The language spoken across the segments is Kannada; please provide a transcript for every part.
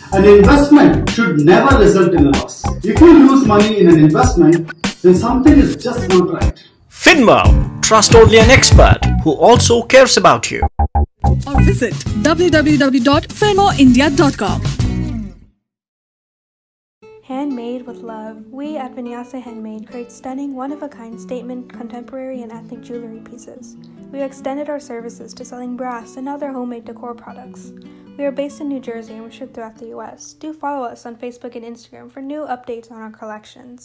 An investment should never result in a loss. If you lose money in an investment, then something is just not right. Finmo, trust only an expert who also cares about you. or visit www.finmoreindia.com. Handmade with love, we at Vinyasa Handmade create stunning, one of a kind statement, contemporary, and ethnic jewelry pieces. We have extended our services to selling brass and other homemade decor products. We are based in New Jersey and we ship throughout the US. Do follow us on Facebook and Instagram for new updates on our collections.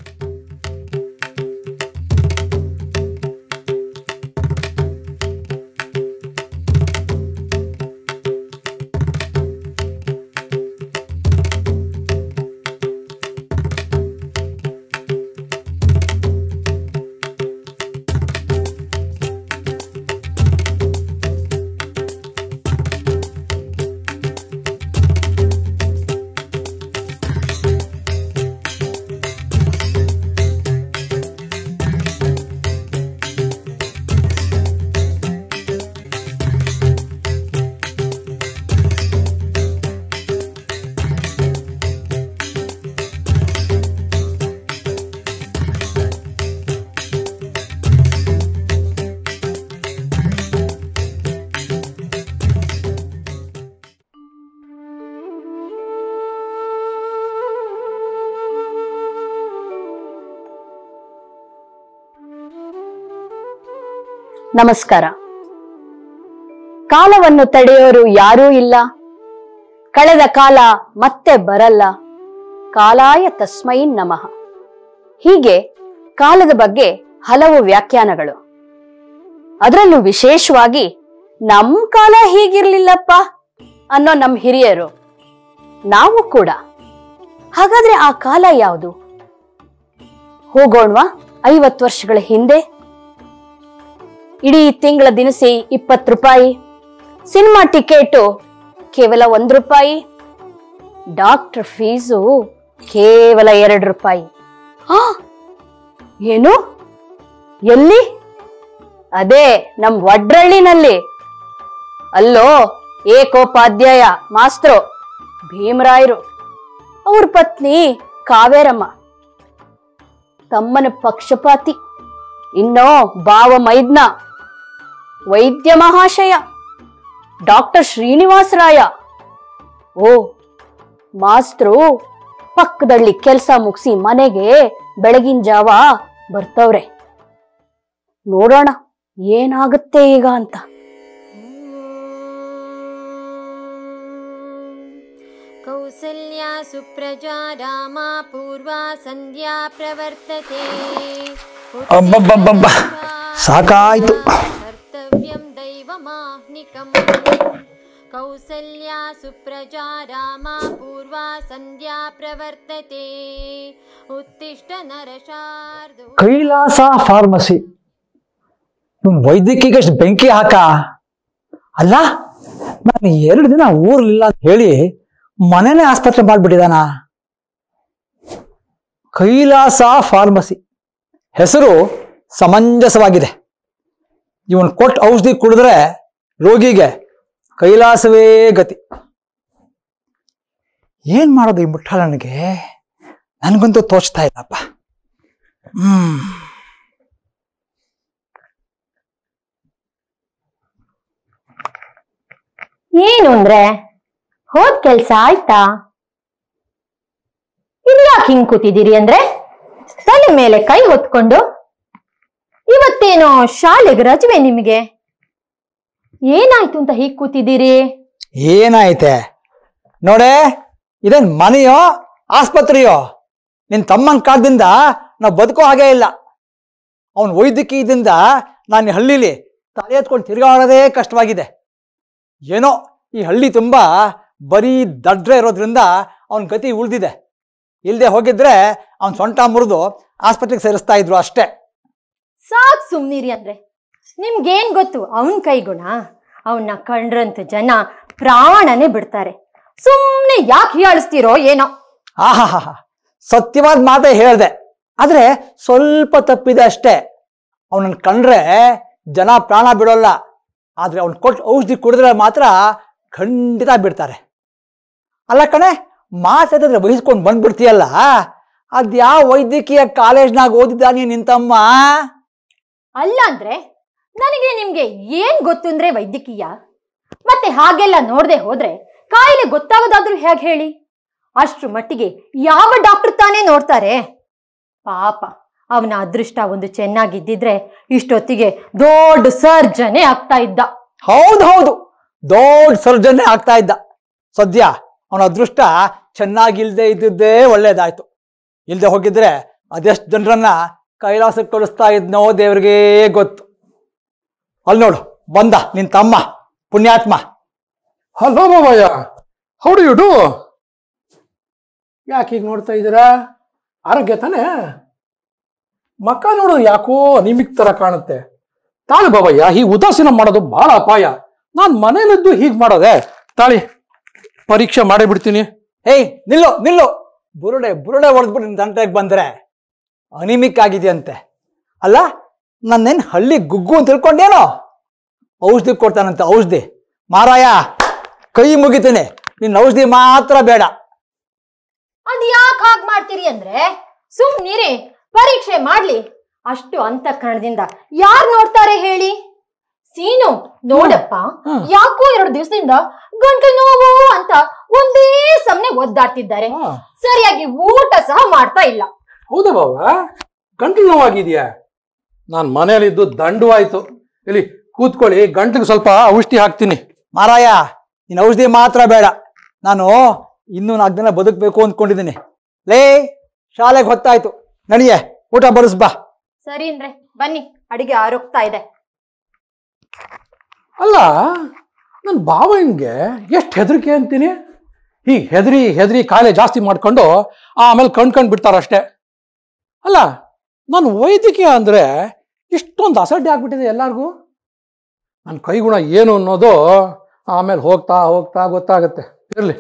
ನಮಸ್ಕಾರ ಕಾಲವನ್ನು ತಡೆಯೋರು ಯಾರೂ ಇಲ್ಲ ಕಳೆದ ಕಾಲ ಮತ್ತೆ ಬರಲ್ಲ ಕಾಲಾಯ ತಸ್ಮೈ ನಮಃ ಹೀಗೆ ಕಾಲದ ಬಗ್ಗೆ ಹಲವು ವ್ಯಾಖ್ಯಾನಗಳು ಅದರಲ್ಲೂ ವಿಶೇಷವಾಗಿ ನಮ್ ಕಾಲ ಹೀಗಿರ್ಲಿಲ್ಲಪ್ಪ ಅನ್ನೋ ನಮ್ ಹಿರಿಯರು ನಾವು ಕೂಡ ಹಾಗಾದ್ರೆ ಆ ಕಾಲ ಯಾವುದು ಹೋಗೋಣ್ವಾ ಐವತ್ತು ವರ್ಷಗಳ ಹಿಂದೆ ಇಡೀ ತಿಂಗಳ ದಿನಸಿ ಇಪ್ಪತ್ತು ರೂಪಾಯಿ ಸಿನಿಮಾ ಟಿಕೆಟು ಕೇವಲ ಒಂದು ರೂಪಾಯಿ ಡಾಕ್ಟರ್ ಫೀಸು ಕೇವಲ ಎರಡು ರೂಪಾಯಿ ಆ ಏನು ಎಲ್ಲಿ ಅದೇ ನಮ್ ವಡ್ರಳ್ಳಿನಲ್ಲಿ ಅಲ್ಲೋ ಏಕೋಪಾಧ್ಯಾಯ ಮಾಸ್ತರು ಭೀಮರಾಯರು ಅವ್ರ ಪತ್ನಿ ಕಾವೇರಮ್ಮ ತಮ್ಮನ ಪಕ್ಷಪಾತಿ ಇನ್ನೋ ಭಾವ ಮೈದ್ನ ವೈದ್ಯ ಮಹಾಶಯ ಡಾಕ್ಟರ್ ಶ್ರೀನಿವಾಸರಾಯ ಓ ಮಾಸ್ತರು ಪಕ್ಕದಲ್ಲಿ ಕೆಲಸ ಮುಗಿಸಿ ಮನೆಗೆ ಬೆಳಗಿನ ಜಾವ ಬರ್ತವ್ರೆ ನೋಡೋಣ ಏನಾಗುತ್ತೆ ಈಗ ಅಂತ कौसल्या सुप्रजा रामा पूर्वा सन्ध्या प्रवर्तते ಅಬ್ಬಬ್ಬಬ್ಬಬ್ಬ ಸಾಕಾಯ್ತು कर्तव्यं दैवमाह्निकम् कौसल्या सुप्रजा रामा पूर्वा सन्ध्या प्रवर्तते उत्तिष्ठ नरशार्दूल ಕೈಲಾಸ ಫಾರ್ಮಸಿ ಇವ್ನು ವೈದ್ಯಕೀಯ ಎಷ್ಟು ಬೆಂಕಿ ಹಾಕ ಅಲ್ಲ ನಾನು ಎರಡು ದಿನ ಊರ್ಲಿಲ್ಲ ಅಂತ ಹೇಳಿ ಮನೆನೇ ಆಸ್ಪತ್ರೆ ಮಾಡ್ಬಿಟ್ಟಿದಾನ ಕೈಲಾಸ ಫಾರ್ಮಸಿ ಹೆಸರು ಸಮಂಜಸವಾಗಿದೆ ಇವನ್ ಕೊಟ್ಟು ಔಷಧಿ ಕುಡಿದ್ರೆ ರೋಗಿಗೆ ಕೈಲಾಸವೇ ಗತಿ ಏನ್ ಮಾಡೋದು ಈ ಮುಟ್ಟಾಳನಿಗೆ ನನಗಂತೂ ತೋಚ್ತಾ ಇಲ್ಲಪ್ಪ ಹ್ಮ್ ಏನು ಅಂದ್ರೆ ಹೋದ್ ಕೆಲ್ಸ ಆಯ್ತಾ ಇಲ್ಯಾಕ್ ಹಿಂಗ್ ಕೂತಿದ್ದೀರಿ ಅಂದ್ರೆ ತಲೆ ಮೇಲೆ ಕೈ ಹೊತ್ಕೊಂಡು ಇವತ್ತೇನೋ ಶಾಲೆಗೆ ರಜವೆ ನಿಮಗೆ ಏನಾಯ್ತು ಅಂತ ಹೀಗ್ ಕೂತಿದ್ದೀರಿ ಏನಾಯ್ತೆ ನೋಡೆ ಇದೇನ್ ಮನೆಯೋ ಆಸ್ಪತ್ರೆಯೋ ನಿನ್ ತಮ್ಮನ ಕಾಲದಿಂದ ನಾವು ಬದುಕೋ ಹಾಗೆ ಇಲ್ಲ ಅವನ್ ವೈದ್ಯಕೀಯದಿಂದ ನಾನು ಈ ಹಳ್ಳಿಲಿ ತಲೆ ಎತ್ಕೊಂಡು ತಿರುಗಾಡೋದೇ ಕಷ್ಟವಾಗಿದೆ ಏನೋ ಈ ಹಳ್ಳಿ ತುಂಬಾ ಬರೀ ದಡ್ರೆ ಇರೋದ್ರಿಂದ ಅವನ ಗತಿ ಉಳಿದಿದೆ ಇಲ್ಲದೆ ಹೋಗಿದ್ರೆ ಅವನ್ ಸೊಂಟ ಮುರಿದು ಆಸ್ಪತ್ರೆಗೆ ಸೇರಿಸ್ತಾ ಇದ್ರು ಅಷ್ಟೇ ಸಾಕ್ ಸುಮ್ನಿರಿ ಅಂದ್ರೆ ನಿಮ್ಗೇನ್ ಗೊತ್ತು ಅವನ್ ಕೈಗುಣ ಅವನ್ನ ಕಂಡ್ರಂತ ಜನ ಪ್ರಾಣನೇ ಬಿಡ್ತಾರೆ ಸುಮ್ನೆ ಯಾಕೆ ಹೀಯಾಳಿಸ್ತೀರೋ ಏನೋ ಆಹಾಹಾ ಸತ್ಯವಾದ ಮಾತೇ ಹೇಳ್ದೆ ಆದ್ರೆ ಸ್ವಲ್ಪ ತಪ್ಪಿದೆ ಅಷ್ಟೇ ಅವನನ್ನ ಕಂಡ್ರೆ ಜನ ಪ್ರಾಣ ಬಿಡೋಲ್ಲ ಆದ್ರೆ ಅವ್ನು ಕೊಟ್ಟು ಔಷಧಿ ಕುಡಿದ್ರೆ ಮಾತ್ರ ಖಂಡಿತ ಬಿಡ್ತಾರೆ ಅಲ್ಲ ಕಣೆ ಮಾತಾಡಿದ್ರೆ ವಹಿಸ್ಕೊಂಡು ಬಂದ್ಬಿಡ್ತೀಯಲ್ಲ ಅದ್ಯಾವ ವೈದ್ಯಕೀಯ ಕಾಲೇಜ್ನಾಗ ಓದಿದ್ದಾನೆ ನಿಂತಮ್ಮ ಅಲ್ಲ ಅಂದ್ರೆ ನನಗೆ ನಿಮ್ಗೆ ಏನ್ ಗೊತ್ತು ಅಂದ್ರೆ ವೈದ್ಯಕೀಯ ಮತ್ತೆ ಹಾಗೆಲ್ಲ ನೋಡದೆ ಹೋದ್ರೆ ಕಾಯಿಲೆ ಗೊತ್ತಾಗೋದಾದ್ರೂ ಹೇಗೆ ಹೇಳಿ ಅಷ್ಟ್ರ ಮಟ್ಟಿಗೆ ಯಾವ ಡಾಕ್ಟರ್ ತಾನೇ ನೋಡ್ತಾರೆ ಪಾಪ ಅವನ ಅದೃಷ್ಟ ಒಂದು ಚೆನ್ನಾಗಿದ್ದಿದ್ರೆ ಇಷ್ಟೊತ್ತಿಗೆ ದೊಡ್ಡ ಸರ್ಜನೆ ಆಗ್ತಾ ಇದ್ದ ಹೌದು ಹೌದು ದೊಡ್ಡ ಸರ್ಜನೆ ಆಗ್ತಾ ಇದ್ದ ಸದ್ಯ ಅವನ ಅದೃಷ್ಟ ಚೆನ್ನಾಗಿಲ್ದೆ ಇದ್ದಿದ್ದೇ ಒಳ್ಳೇದಾಯ್ತು ಇಲ್ದೆ ಹೋಗಿದ್ರೆ ಅದೆಷ್ಟು ಜನರನ್ನ ಕೈಲಾಸಕ್ಕೆ ಕಳಿಸ್ತಾ ಇದ್ನೋ ದೇವ್ರಿಗೇ ಗೊತ್ತು ಅಲ್ಲಿ ನೋಡು ಬಂದ ನಿನ್ ತಮ್ಮ ಪುಣ್ಯಾತ್ಮ hello Babayya how do you do ಯಾಕೆ ಹೀಗೆ ನೋಡ್ತಾ ಇದ್ದೀರಾ ಆರೋಗ್ಯ ತಾನೇ ಮಕ್ಕ ನೋಡೋದು ಯಾಕೋ ನಿಮಿಕ್ ತರ ಕಾಣುತ್ತೆ ತಾಳಿ ಬಾಬಯ್ಯ ಈ ಉದಾಸೀನ ಮಾಡೋದು ಬಹಳ ಅಪಾಯ ನಾನು ಮನೇಲಿದ್ದು ಹೀಗೆ ಮಾಡೋದೆ ತಾಳಿ ಪರೀಕ್ಷೆ ಮಾಡೇ ಬಿಡ್ತೀನಿ ಏಯ್ ನಿಲ್ಲು ನಿಲ್ಲು ಬುರುಡೆ ಬುರುಡೆ ಹೊಡೆದ್ಬಿಟ್ಟು ನಿನ್ ತಂಟೆಗೆ ಬಂದ್ರೆ ಅನಿಮಿಕ್ ಆಗಿದೆಯಂತೆ ಅಲ್ಲ ನನ್ನೇನ್ ಹಳ್ಳಿ ಗುಗ್ಗು ಅಂತ ತಿಳ್ಕೊಂಡೇನೋ ಔಷಧಿ ಕೊಡ್ತಾನಂತೆ ಔಷಧಿ ಮಾರಾಯ ಕೈ ಮುಗಿತೀನಿ ನಿನ್ನ ಔಷಧಿ ಮಾತ್ರ ಬೇಡ ಅದ್ ಯಾಕೆ ಹಾಗೆ ಮಾಡ್ತೀರಿ ಅಂದ್ರೆ ಸುಮ್ನಿರಿ ಪರೀಕ್ಷೆ ಮಾಡ್ಲಿ ಅಷ್ಟು ಅಂತಃಕರಣದಿಂದ ಯಾರ್ ನೋಡ್ತಾರೆ ಹೇಳಿ ಸೀನು ನೋಡಪ್ಪ ಹ್ಮ್. ಯಾಕೋ ಎರಡು ದಿವಸದಿಂದ ಗಂಟು ನೋವು ಅಂತ ಒಂದೇ ಸಮನೆ ಒದ್ದಾಡ್ತಿದ್ದಾರೆ ಹಾ, ಸರಿಯಾಗಿ ಊಟ ಸಹ ಮಾಡ್ತಾ ಇಲ್ಲ ಹೌದಾ ಬಾಬಾ ಗಂಟಲು ನೋವಾಗಿದೆಯಾ ನಾನು ಮನೇಲಿದ್ದು ದಂಡವಾಯ್ತು ಇಲ್ಲಿ ಕೂತ್ಕೊಳ್ಳಿ ಗಂಟ್ಲಿಗೆ ಸ್ವಲ್ಪ ಔಷಧಿ ಹಾಕ್ತೀನಿ ಮಾರಾಯ ನಿನ್ನ ಔಷಧಿ ಮಾತ್ರ ಬೇಡ ನಾನು ಇನ್ನೂ ನಾಲ್ಕು ದಿನ ಬದುಕಬೇಕು ಅಂದ್ಕೊಂಡಿದ್ದೀನಿ ಲೇ ಶಾಲೆಗೆ ಹೊತ್ತಾಯ್ತು ನಡಿಯೆ ಊಟ ಬಡಿಸ್ ಬಾ ಸರಿ ಅಂದ್ರೆ ಬನ್ನಿ ಅಡಿಗೆ ಆರೋಗ್ತಾ ಇದೆ ಅಲ್ಲ ನನ್ನ ಭಾವನಿಗೆ ಎಷ್ಟು ಹೆದರಿಕೆ ಅಂತೀನಿ ಹೀಗೆ ಹೆದರಿ ಹೆದರಿ ಕಾಯಿಲೆ ಜಾಸ್ತಿ ಮಾಡ್ಕೊಂಡು ಆಮೇಲೆ ಕಣ್ಕಂಡು ಬಿಡ್ತಾರಷ್ಟೇ ಅಲ್ಲ ನಾನು ವೈದ್ಯಕೀಯ ಅಂದರೆ ಇಷ್ಟೊಂದು ಅಸಡ್ಡೆ ಆಗ್ಬಿಟ್ಟಿದೆ ಎಲ್ಲರಿಗೂ ನನ್ನ ಕೈಗುಣ ಏನು ಅನ್ನೋದು ಆಮೇಲೆ ಹೋಗ್ತಾ ಹೋಗ್ತಾ ಗೊತ್ತಾಗುತ್ತೆ ಇರಲಿ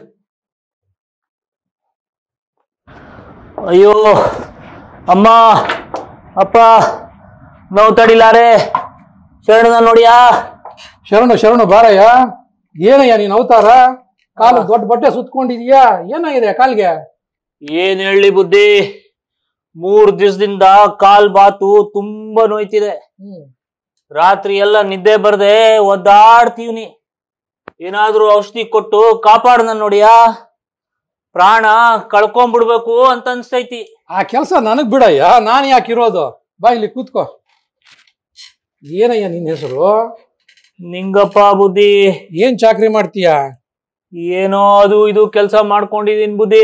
ಅಯ್ಯೋ ಅಮ್ಮ ಅಪ್ಪ ನೋವು ತಡಿಲಾರೆ ಶರಣನ ನೋಡಿಯಾ ಶರಣು ಶರಣು ಬಾರಯ್ಯ ಏನಯ್ಯ ನೀನು ಅವತಾರ ಕಾಲು ದೊಡ್ಡ ಬಟ್ಟೆ ಸುತ್ಕೊಂಡಿದೀಯಾ ಏನಾಗಿದೆ ಕಾಲ್ಗೆ ಏನ್ ಹೇಳಿ ಬುದ್ಧಿ ಮೂರ್ ದಿವಸದಿಂದ ಕಾಲ್ ಬಾತು ತುಂಬಾ ನೋಯ್ತಿದೆ ರಾತ್ರಿ ಎಲ್ಲ ನಿದ್ದೆ ಬರ್ದೆ ಒದ್ದಾಡ್ತೀವ್ನಿ ಏನಾದ್ರೂ ಔಷಧಿ ಕೊಟ್ಟು ಕಾಪಾಡ್ ನನ್ ನೋಡಿಯಾ ಪ್ರಾಣ ಕಳ್ಕೊಂಡ್ಬಿಡ್ಬೇಕು ಅಂತ ಅನ್ಸ್ತೈತಿ ಆ ಕೆಲಸ ನನಗ್ ಬಿಡಯ್ಯ ನಾನು ಯಾಕೆ ಇರೋದು ಬಾ ಇಲ್ಲಿ ಕೂತ್ಕೋ ಏನಯ್ಯ ನಿನ್ನ ಹೆಸರು ನಿಂಗಪ್ಪ ಬುದ್ಧಿ ಏನ್ ಚಾಕ್ರಿ ಮಾಡ್ತೀಯ ಏನೋ ಅದು ಇದು ಕೆಲಸ ಮಾಡ್ಕೊಂಡಿದೀನಿ ಬುದ್ಧಿ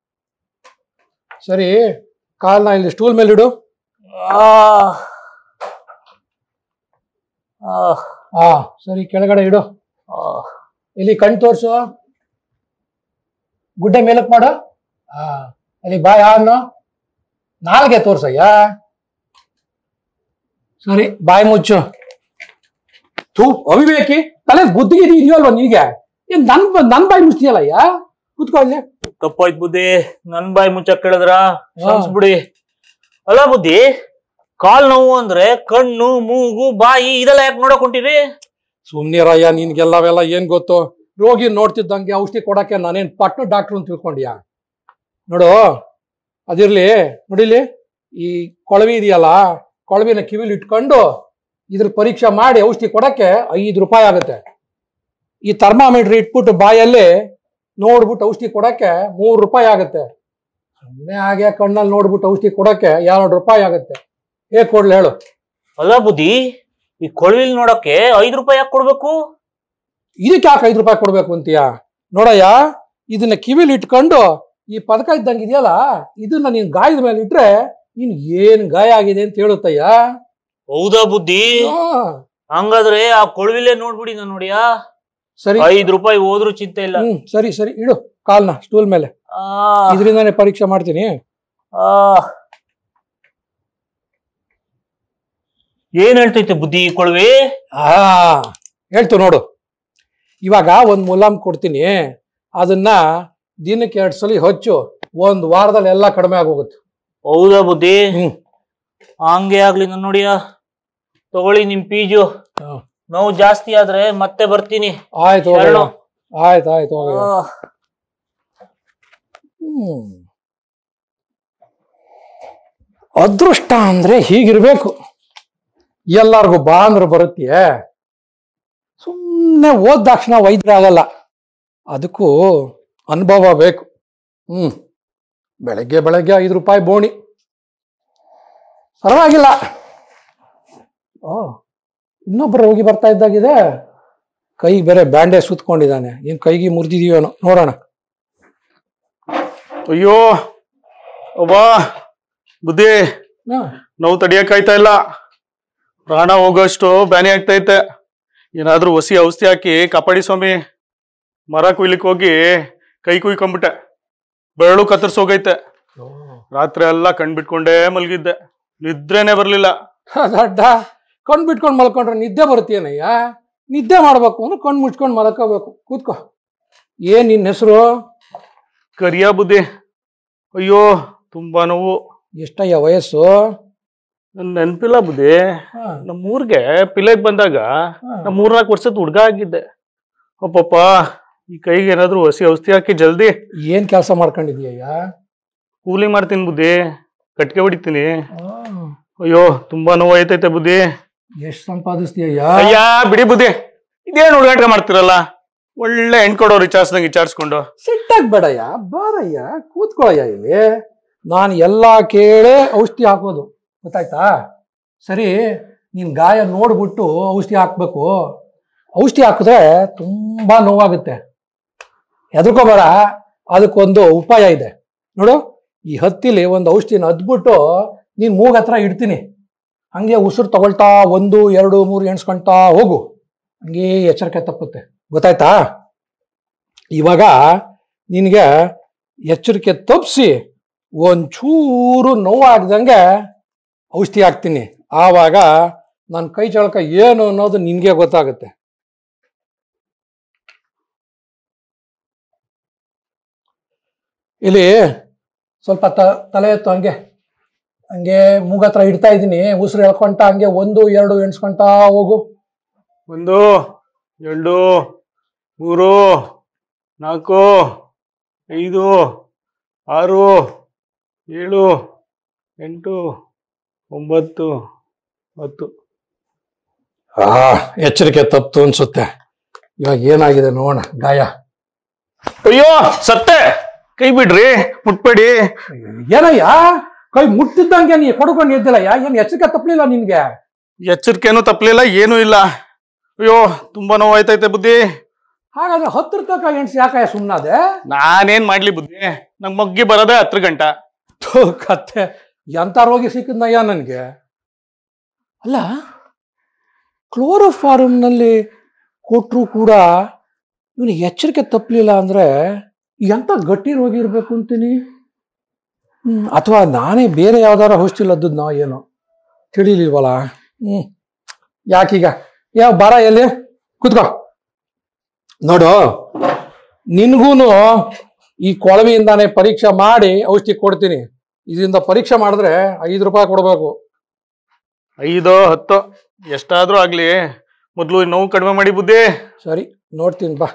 ಸರಿ ಕಾಲ್ನ ಇಲ್ಲಿ ಸ್ಟೂಲ್ ಮೇಲೆ ಇಡು ಆ ಆ, ಆ ಸರಿ ಕೆಳಗಡೆ ಇಡು ಆ. ಇಲ್ಲಿ ಕಣ್ ತೋರ್ಸು ಗುಡ್ಡೆ ಮೇಲಕ್ ಮಾಡು ಆ ಅಲ್ಲಿ ಬಾಯ್ ಅನ್ನು ನಾಲ್ಗೆ ತೋರ್ಸಯ್ಯ ಸರಿ ಬಾಯಿ ಮುಚ್ಚು ಥೂ ಅವಿವೇಕಿ ತಲೆ ಬುದ್ಧಿಗಿರಿ ಇದೆಯಲ್ವ ನಿನಗೆ ಏನ್ ನನ್ ಬ- ನನ್ ಬಾಯಿ ಮುಚ್ತೀಯಲ್ಲಯ್ಯ ಕೂತ್ಕೊ ಇಲ್ಲಿ ತಪ್ಪಾಯ್ತು ಬುದ್ಧಿ ನನ್ ಬಾಯಿ ಮುಚ್ಚಕ್ ಕೇಳಿದ್ರ ಬಿಡಿ ಅಲ್ಲ ಬುದ್ಧಿ ಕಾಲ್ ನೋವು ಅಂದ್ರೆ ಕಣ್ಣು ಮೂಗು ಬಾಯಿ ಇದೆಲ್ಲ ಯಾಕೆ ನೋಡಕ್ ಹೊಂಟಿರಿ ಸುಮ್ನಿರಯ್ಯ ನಿನ್ಗೆಲ್ಲವೆಲ್ಲ ಏನ್ ಗೊತ್ತು ರೋಗಿ ನೋಡ್ತಿದ್ದಂಗೆ ಔಷಧಿ ಕೊಡಕ್ಕೆ ನಾನೇನ್ ಪಟ್ನ ಡಾಕ್ಟ್ರು ಅಂತ ತಿಳ್ಕೊಂಡ್ಯಾ ನೋಡು ಅದಿರ್ಲಿ ನೋಡಿಲಿ ಈ ಕೊಳವಿ ಇದೆಯಲ್ಲ ಕೊಳವಿನ ಕಿವಿಲಿ ಇಟ್ಕೊಂಡು ಇದ್ರ ಪರೀಕ್ಷೆ ಮಾಡಿ ಔಷಧಿ ಕೊಡಕ್ಕೆ ಐದು ರೂಪಾಯಿ ಆಗುತ್ತೆ ಈ ಥರ್ಮಾಮೀಟರ್ ಇಟ್ಬಿಟ್ಟು ಬಾಯಲ್ಲಿ ನೋಡ್ಬಿಟ್ಟು ಔಷಧಿ ಕೊಡಕ್ಕೆ ಮೂರು ರೂಪಾಯಿ ಆಗುತ್ತೆ ಸುಮ್ಮನೆ ಹಾಗೆ ಕಣ್ಣಲ್ಲಿ ನೋಡ್ಬಿಟ್ಟು ಔಷಧಿ ಕೊಡಕ್ಕೆ ಎರಡು ರೂಪಾಯಿ ಆಗುತ್ತೆ ಹೇಗ್ ಕೊಡ್ಲಿ ಹೇಳು ಅಲ್ಲ ಬುದ್ಧಿ ಈ ಕೊಳವಿಲ್ ನೋಡಕ್ಕೆ ಐದ್ ರೂಪಾಯಿ ಯಾಕೆ ಕೊಡ್ಬೇಕು ಇದಕ್ಕೆ ಯಾಕೆ ಐದು ರೂಪಾಯಿ ಕೊಡ್ಬೇಕು ಅಂತೀಯ ನೋಡಯ್ಯ ಇದನ್ನ ಕಿವಿಲಿ ಇಟ್ಕೊಂಡು ಈ ಪದಕ ಇದ್ದಂಗೆ ಇದೆಯಲ್ಲ ಇದನ್ನ ನೀನ್ ಗಾಯದ ಮೇಲೆ ಇಟ್ರೆ ನೀನ್ ಏನ್ ಗಾಯ ಆಗಿದೆ ಅಂತ ಹೇಳುತ್ತಯ್ಯ ಹೌದಾ ಬುದ್ಧಿ ಆ, ಹಂಗಾದ್ರೆ ಆ ಕೊಳವಿಲೇ ನೋಡ್ಬಿಡಿ ನಾನು ನೋಡಿಯಾ ಸರಿ ಐದ್ ರೂಪಾಯಿ ಹೋದ್ರು ಚಿಂತೆ ಇಲ್ಲ ಹ್ಮ್ ಸರಿ ಸರಿ ಇಡು ಕಾಲ್ನ ಸ್ಟೂಲ್ ಮೇಲೆ ಆ, ಇದರಿಂದಾನೇ ಪರೀಕ್ಷೆ ಮಾಡ್ತೀನಿ ಆ. ಏನ್ ಹೇಳ್ತೈತೆ ಬುದ್ಧಿ ಈ ಕೊಳವೆ ಆ ಹೇಳ್ತು ನೋಡು ಇವಾಗ ಒಂದ್ ಮುಲಾಮ್ ಕೊಡ್ತೀನಿ ಅದನ್ನ ದಿನಕ್ಕೆ ಎರಡು ಸಲ ಹಚ್ಚು ಒಂದ್ ವಾರದಲ್ಲಿ ಎಲ್ಲ ಕಡಿಮೆ ಆಗೋಗುತ್ತೆ ಹೌದಾ ಬುದ್ಧಿ ಹ್ಮ್. ಹಂಗೆ ಆಗ್ಲಿ ನಾನು ನೋಡಿಯಾ ತಗೊಳ್ಳಿ ನಿಮ್ ಪೀಜು ಹಾ. ನೋವು ಜಾಸ್ತಿ ಆದ್ರೆ ಮತ್ತೆ ಬರ್ತೀನಿ ಆಯ್ತು ಹೋಗಯ್ಯ. ಶರಣು. ಆಯ್ತು ಆಯ್ತು ಹೋಗಯ್ಯ. ಆ. ಹ್ಮ್ ಅದೃಷ್ಟ ಅಂದ್ರೆ ಹೀಗಿರ್ಬೇಕು ಎಲ್ಲಾರ್ಗೂ ಬಾ ಅಂದ್ರೆ ಬರುತ್ತೆಯೇ ಸುಮ್ಮನೆ ಓದ್ ತಕ್ಷಣ ವೈದ್ಯರಾಗಲ್ಲ ಅದಕ್ಕೂ ಅನುಭವ ಬೇಕು ಹ್ಮ್ ಬೆಳಗ್ಗೆ ಬೆಳಗ್ಗೆ ಐದು ರೂಪಾಯಿ ಬೋಣಿ ಪರವಾಗಿಲ್ಲ ಓ ಇನ್ನೊಬ್ಬರು ಹೋಗಿ ಬರ್ತಾ ಇದ್ದಾಗಿದೆ ಕೈಗೆ ಬೇರೆ ಬ್ಯಾಂಡೇಜ್ ಸುತ್ಕೊಂಡಿದ್ದಾನೆ ಏನ್ ಕೈಗೆ ಮುರಿದಿದೀವೇನೋ ನೋಡೋಣ ಅಯ್ಯೋ ಅವ್ವಾ ಬುದ್ಧಿ ಹಾ. ನೋವು ತಡಿಯಕ್ಕಾಯ್ತಾ ಇಲ್ಲ ಪ್ರಾಣ ಹೋಗೋಷ್ಟು ಬ್ಯಾನಿ ಆಗ್ತೈತೆ ಏನಾದ್ರೂ ಹೊಸಿ ಔಷಧಿ ಹಾಕಿ ಕಾಪಾಡಿ ಸ್ವಾಮಿ ಮರ ಕುಯ್ಲಿಕ್ಕೆ ಹೋಗಿ ಕೈ ಕುಯ್ಕೊಂಬಿಟ್ಟೆ ಬೆರಳು ಕತ್ತರಿಸೋಗೈತೆ ರಾತ್ರಿ ಎಲ್ಲ ಕಣ್ಬಿಟ್ಕೊಂಡೇ ಮಲಗಿದ್ದೆ ನಿದ್ರೆನೆ ಬರ್ಲಿಲ್ಲ ದಡ್ಡ ಕಣ್ ಬಿಟ್ಕೊಂಡು ಮಲ್ಕೊಂಡ್ರೆ ನಿದ್ದೆ ಬರುತ್ತೇನಯ್ಯ ನಿದ್ದೆ ಮಾಡ್ಬೇಕು ಅಂದ್ರೆ ಕಣ್ ಮುಚ್ಕೊಂಡು ಮಲ್ಕೋಬೇಕು ಕೂತ್ಕೋ ಏನ್ ನಿನ್ನ ಹೆಸರು ಕರಿಯ ಬುದ್ಧಿ ಅಯ್ಯೋ ತುಂಬಾ ನೋವು ಎಷ್ಟಯ್ಯ ವಯಸ್ಸು ನನ್ ನೆನ್ಪಿಲ್ಲ ಬುದ್ಧಿ ಹಾ, ನಮ್ಮೂರ್ಗೆ ಪಿಲೆಗ್ ಬಂದಾಗ ಹಾ. ನಾ ಮೂರ್ನಾಲ್ಕು ವರ್ಷದ ಹುಡ್ಗ ಆಗಿದ್ದೆ ಅಪ್ಪಪ್ಪ ಈ ಕೈಗೆ ಏನಾದ್ರು ಹಸಿ ಔಷಧಿ ಹಾಕಿ ಜಲ್ದಿ ಏನ್ ಕೆಲಸ ಮಾಡ್ಕೊಂಡಿದ್ಯಯ್ಯ ಕೂಲಿ ಮಾಡ್ತೀನಿ ಬುದ್ಧಿ ಕಟ್ಗೆ ಹೊಡಿತೀನಿ ಅಯ್ಯೋ ತುಂಬಾ ನೋವು ಐತೈತೆ ಬುದ್ಧಿ ಎಷ್ಟ್ ಸಂಪಾದಿಸ್ತೀಯಯ್ಯ ಅಯ್ಯ ಬಿಡಿ ಬುದ್ಧಿ ಇದೇನು ಹುಡುಗಾಟ ಮಾಡ್ತಿರಲ್ಲ ಒಳ್ಳೆ ಹೆಣ್ ಕೊಡೋರು ವಿಚಾರಿಸ್ದಂಗೆ ವಿಚಾರಿಸ್ಕೊಂಡು ಸಿಟ್ಟಾಗ್ ಬೇಡಯ್ಯ ಬಾರಯ್ಯ ಕೂತ್ಕೊಳ್ಳಯ್ಯ ಇಲ್ಲಿ ನಾನು ಎಲ್ಲಾ ಕೇಳೇ ಔಷಧಿ ಹಾಕೋದು ಗೊತ್ತಾಯ್ತಾ ಸರಿ ನೀನ್ ಗಾಯ ನೋಡ್ಬಿಟ್ಟು ಔಷಧಿ ಹಾಕ್ಬೇಕು ಔಷಧಿ ಹಾಕಿದ್ರೆ ತುಂಬಾ ನೋವಾಗುತ್ತೆ ಹೆದರ್ಕೋಬೇಡ ಅದಕ್ಕೊಂದು ಉಪಾಯ ಇದೆ ನೋಡು ಈ ಹತ್ತಿಲಿ ಒಂದು ಔಷಧಿನ ಅದ್ಬಿಟ್ಟು ನೀನ್ ಮೂಗ್ ಹತ್ರ ಇಡ್ತೀನಿ ಹಂಗೆ ಉಸಿರು ತಗೊಳ್ತಾ ಒಂದು ಎರಡು ಮೂರು ಎಣ್ಸ್ಕೊಂತಾ ಹೋಗು ಹಂಗೆ ಎಚ್ಚರಿಕೆ ತಪ್ಪುತ್ತೆ ಗೊತ್ತಾಯ್ತಾ ಇವಾಗ ನಿನಗೆ ಎಚ್ಚರಿಕೆ ತಪ್ಪಿಸಿ ಒಂಚೂರು ನೋವಾಗ್ದಂಗೆ ಔಷಧಿ ಹಾಕ್ತೀನಿ ಆವಾಗ ನನ್ನ ಕೈ ಚಳಕ ಏನು ಅನ್ನೋದು ನಿನಗೆ ಗೊತ್ತಾಗುತ್ತೆ ಇಲ್ಲಿ ಸ್ವಲ್ಪ ತ ತಲೆ ಎತ್ತು ಹಂಗೆ ಹಂಗೆ ಮೂಗತ್ರ ಇಡ್ತಾ ಇದ್ದೀನಿ ಉಸಿರು ಎಳ್ಕೊಂತ ಹಂಗೆ ಒಂದು ಎರಡು ಎಣ್ಸ್ಕೊಂತ ಹೋಗು ಒಂದು ಎರಡು ಮೂರು ನಾಲ್ಕು ಐದು ಆರು ಏಳು ಎಂಟು ಒಂಬತ್ತು ಹತ್ತು ಆ ಎಚ್ಚರಿಕೆ ತಪ್ತು ಅನ್ಸುತ್ತೆ ಇವಾಗ ಏನಾಗಿದೆ ನೋಡೋಣ ಗಾಯ ಅಯ್ಯೋ ಸತ್ತೆ ಕೈ ಬಿಡ್ರಿ ಮುಟ್ಬೇಡಿ ಏನಯ್ಯ ಕೈ ಮುಟ್ಟಿದ್ದಂಗೆ ನೀ ಕೊಡ್ಕೊಂಡು ಎದ್ದಿಲ್ಲಯ್ಯ ಏನ್ ಎಚ್ಚರಿಕೆ ತಪ್ಪಲಿಲ್ಲ ನಿನ್ಗೆ ಎಚ್ಚರಿಕೆನೂ ತಪ್ಪಲಿಲ್ಲ ಏನೂ ಇಲ್ಲ ಅಯ್ಯೋ ತುಂಬಾ ನೋವು ಆಯ್ತೈತೆ ಬುದ್ಧಿ ಹಾಗಾದ್ರೆ ಹತ್ತರ ತನಕ ಎಣ್ಸಿ ಯಾಕಯ್ಯ ಸುಮ್ಮನಾದೆ ನಾನೇನ್ ಮಾಡ್ಲಿ ಬುದ್ಧಿ ನಂಗ್ ಮಗ್ಗಿ ಬರೋದೇ ಹತ್ತು ಗಂಟ ಥು, ಕತ್ತೆ ಎಂತ ರೋಗಿ ಸಿಕ್ಕಿದ್ನಯ್ಯ ನನ್ಗೆ ಅಲ್ಲ ಕ್ಲೋರೋಫಾರ್ಮ್ನಲ್ಲಿ ಕೊಟ್ಟರು ಕೂಡ ಇವನಿಗೆ ಎಚ್ಚರಿಕೆ ತಪ್ಪಲಿಲ್ಲ ಅಂದ್ರೆ ಎಂತ ಗಟ್ಟಿ ರೋಗಿ ಇರ್ಬೇಕು ಅಂತೀನಿ ಹ್ಮ್ ಅಥವಾ ನಾನೇ ಬೇರೆ ಯಾವ್ದಾರ ಔಷಧಿಲದ್ದದ್ನೋ ಏನೋ ತಿಳಿಲಿಲ್ವಲ್ಲ ಹ್ಮ್ ಯಾಕೀಗ ಯಾವ ಬಾರ ಎಲ್ಲಿ ಕೂತ್ಕೋ ನೋಡು ನಿನ್ಗೂನು ಈ ಕೊಳವೆಯಿಂದಾನೆ ಪರೀಕ್ಷೆ ಮಾಡಿ ಔಷಧಿ ಕೊಡ್ತೀನಿ ಇದರಿಂದ ಪರೀಕ್ಷೆ ಮಾಡಿದ್ರೆ ಐದು ರೂಪಾಯಿ ಕೊಡಬೇಕು ಐದು ಹತ್ತು ಎಷ್ಟಾದ್ರೂ ಆಗ್ಲಿ ಮೊದ್ಲು ಈ ನೋವು ಕಡಿಮೆ ಮಾಡಿ ಬುದ್ಧಿ ಸರಿ ನೋಡ್ತೀನಿ ಬಾ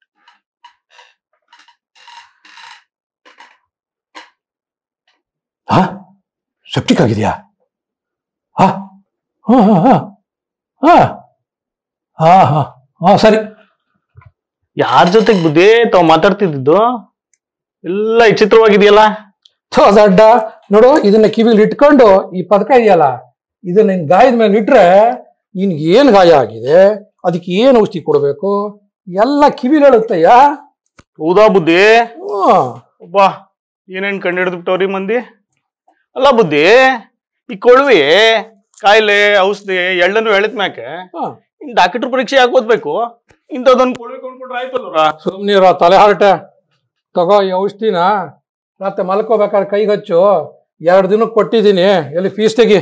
ಹಾ ಸೆಪ್ಟಿಕ್ ಆಗಿದೆಯಾ ಹಾ ಹಾ ಹಾ ಹಾ ಹಾ ಹಾ ಹಾ ಹಾ ಸರಿ ಯಾರ ಜೊತೆಗ್ ಬುದ್ಧಿ ತಾವ್ ಮಾತಾಡ್ತಿದ್ದು ಎಲ್ಲ ವಿಚಿತ್ರವಾಗಿದೆಯಲ್ಲ ಥೋ ದಡ್ಡ ನೋಡು ಇದನ್ನ ಕಿವಿಲಿ ಇಟ್ಕೊಂಡು ಈ ಪದಕ ಇದೆಯಲ್ಲ ಇದನ್ನ ನಿನ್ ಗಾಯದ ಮೇಲೆ ಇಟ್ರೆ ನಿನ್ಗೆ ಏನ್ ಗಾಯ ಆಗಿದೆ ಅದಕ್ಕೆ ಏನ್ ಔಷಧಿ ಕೊಡಬೇಕು ಎಲ್ಲ ಕಿವಿಲಿ ಹೇಳುತ್ತಯ್ಯ ಹೌದಾ ಬುದ್ಧಿ ಹ್ಮ್. ಒಬ್ಬ ಏನೇನ್ ಕಂಡು ಹಿಡಿದ್ಬಿಟ್ಟವ್ರಿ ಮಂದಿ ಅಲ್ಲ ಬುದ್ಧಿ ಈ ಕೊಳುವಿ ಕಾಯಿಲೆ ಔಷಧಿ ಎಳ್ಳನ್ನು ಎಳೆದ ಮ್ಯಾಕೆ ಹಾ. ಇನ್ ಡಾಕ್ಟರ್ ಪರೀಕ್ಷೆ ಯಾಕೆ ಓದ್ಬೇಕು ಇಂಥದೊಂದು ಕೊಳುವಿ ಕೊಂಡ್ಕೊಂಡ್ರೆ ಆಯ್ತಲ್ರ ಸುಮ್ನಿರೋ ತಲೆ ಹರಟೆ ತಗೋ ಈ ಔಷಧಿನ ಮತ್ತೆ ಮಲ್ಕೋಬೇಕಾದ್ರೆ ಕೈಗೆ ಹಚ್ಚು ಎರಡು ದಿನಕ್ಕೆ ಕೊಟ್ಟಿದ್ದೀನಿ ಎಲ್ಲಿ ಫೀಸ್ ತೆಗಿ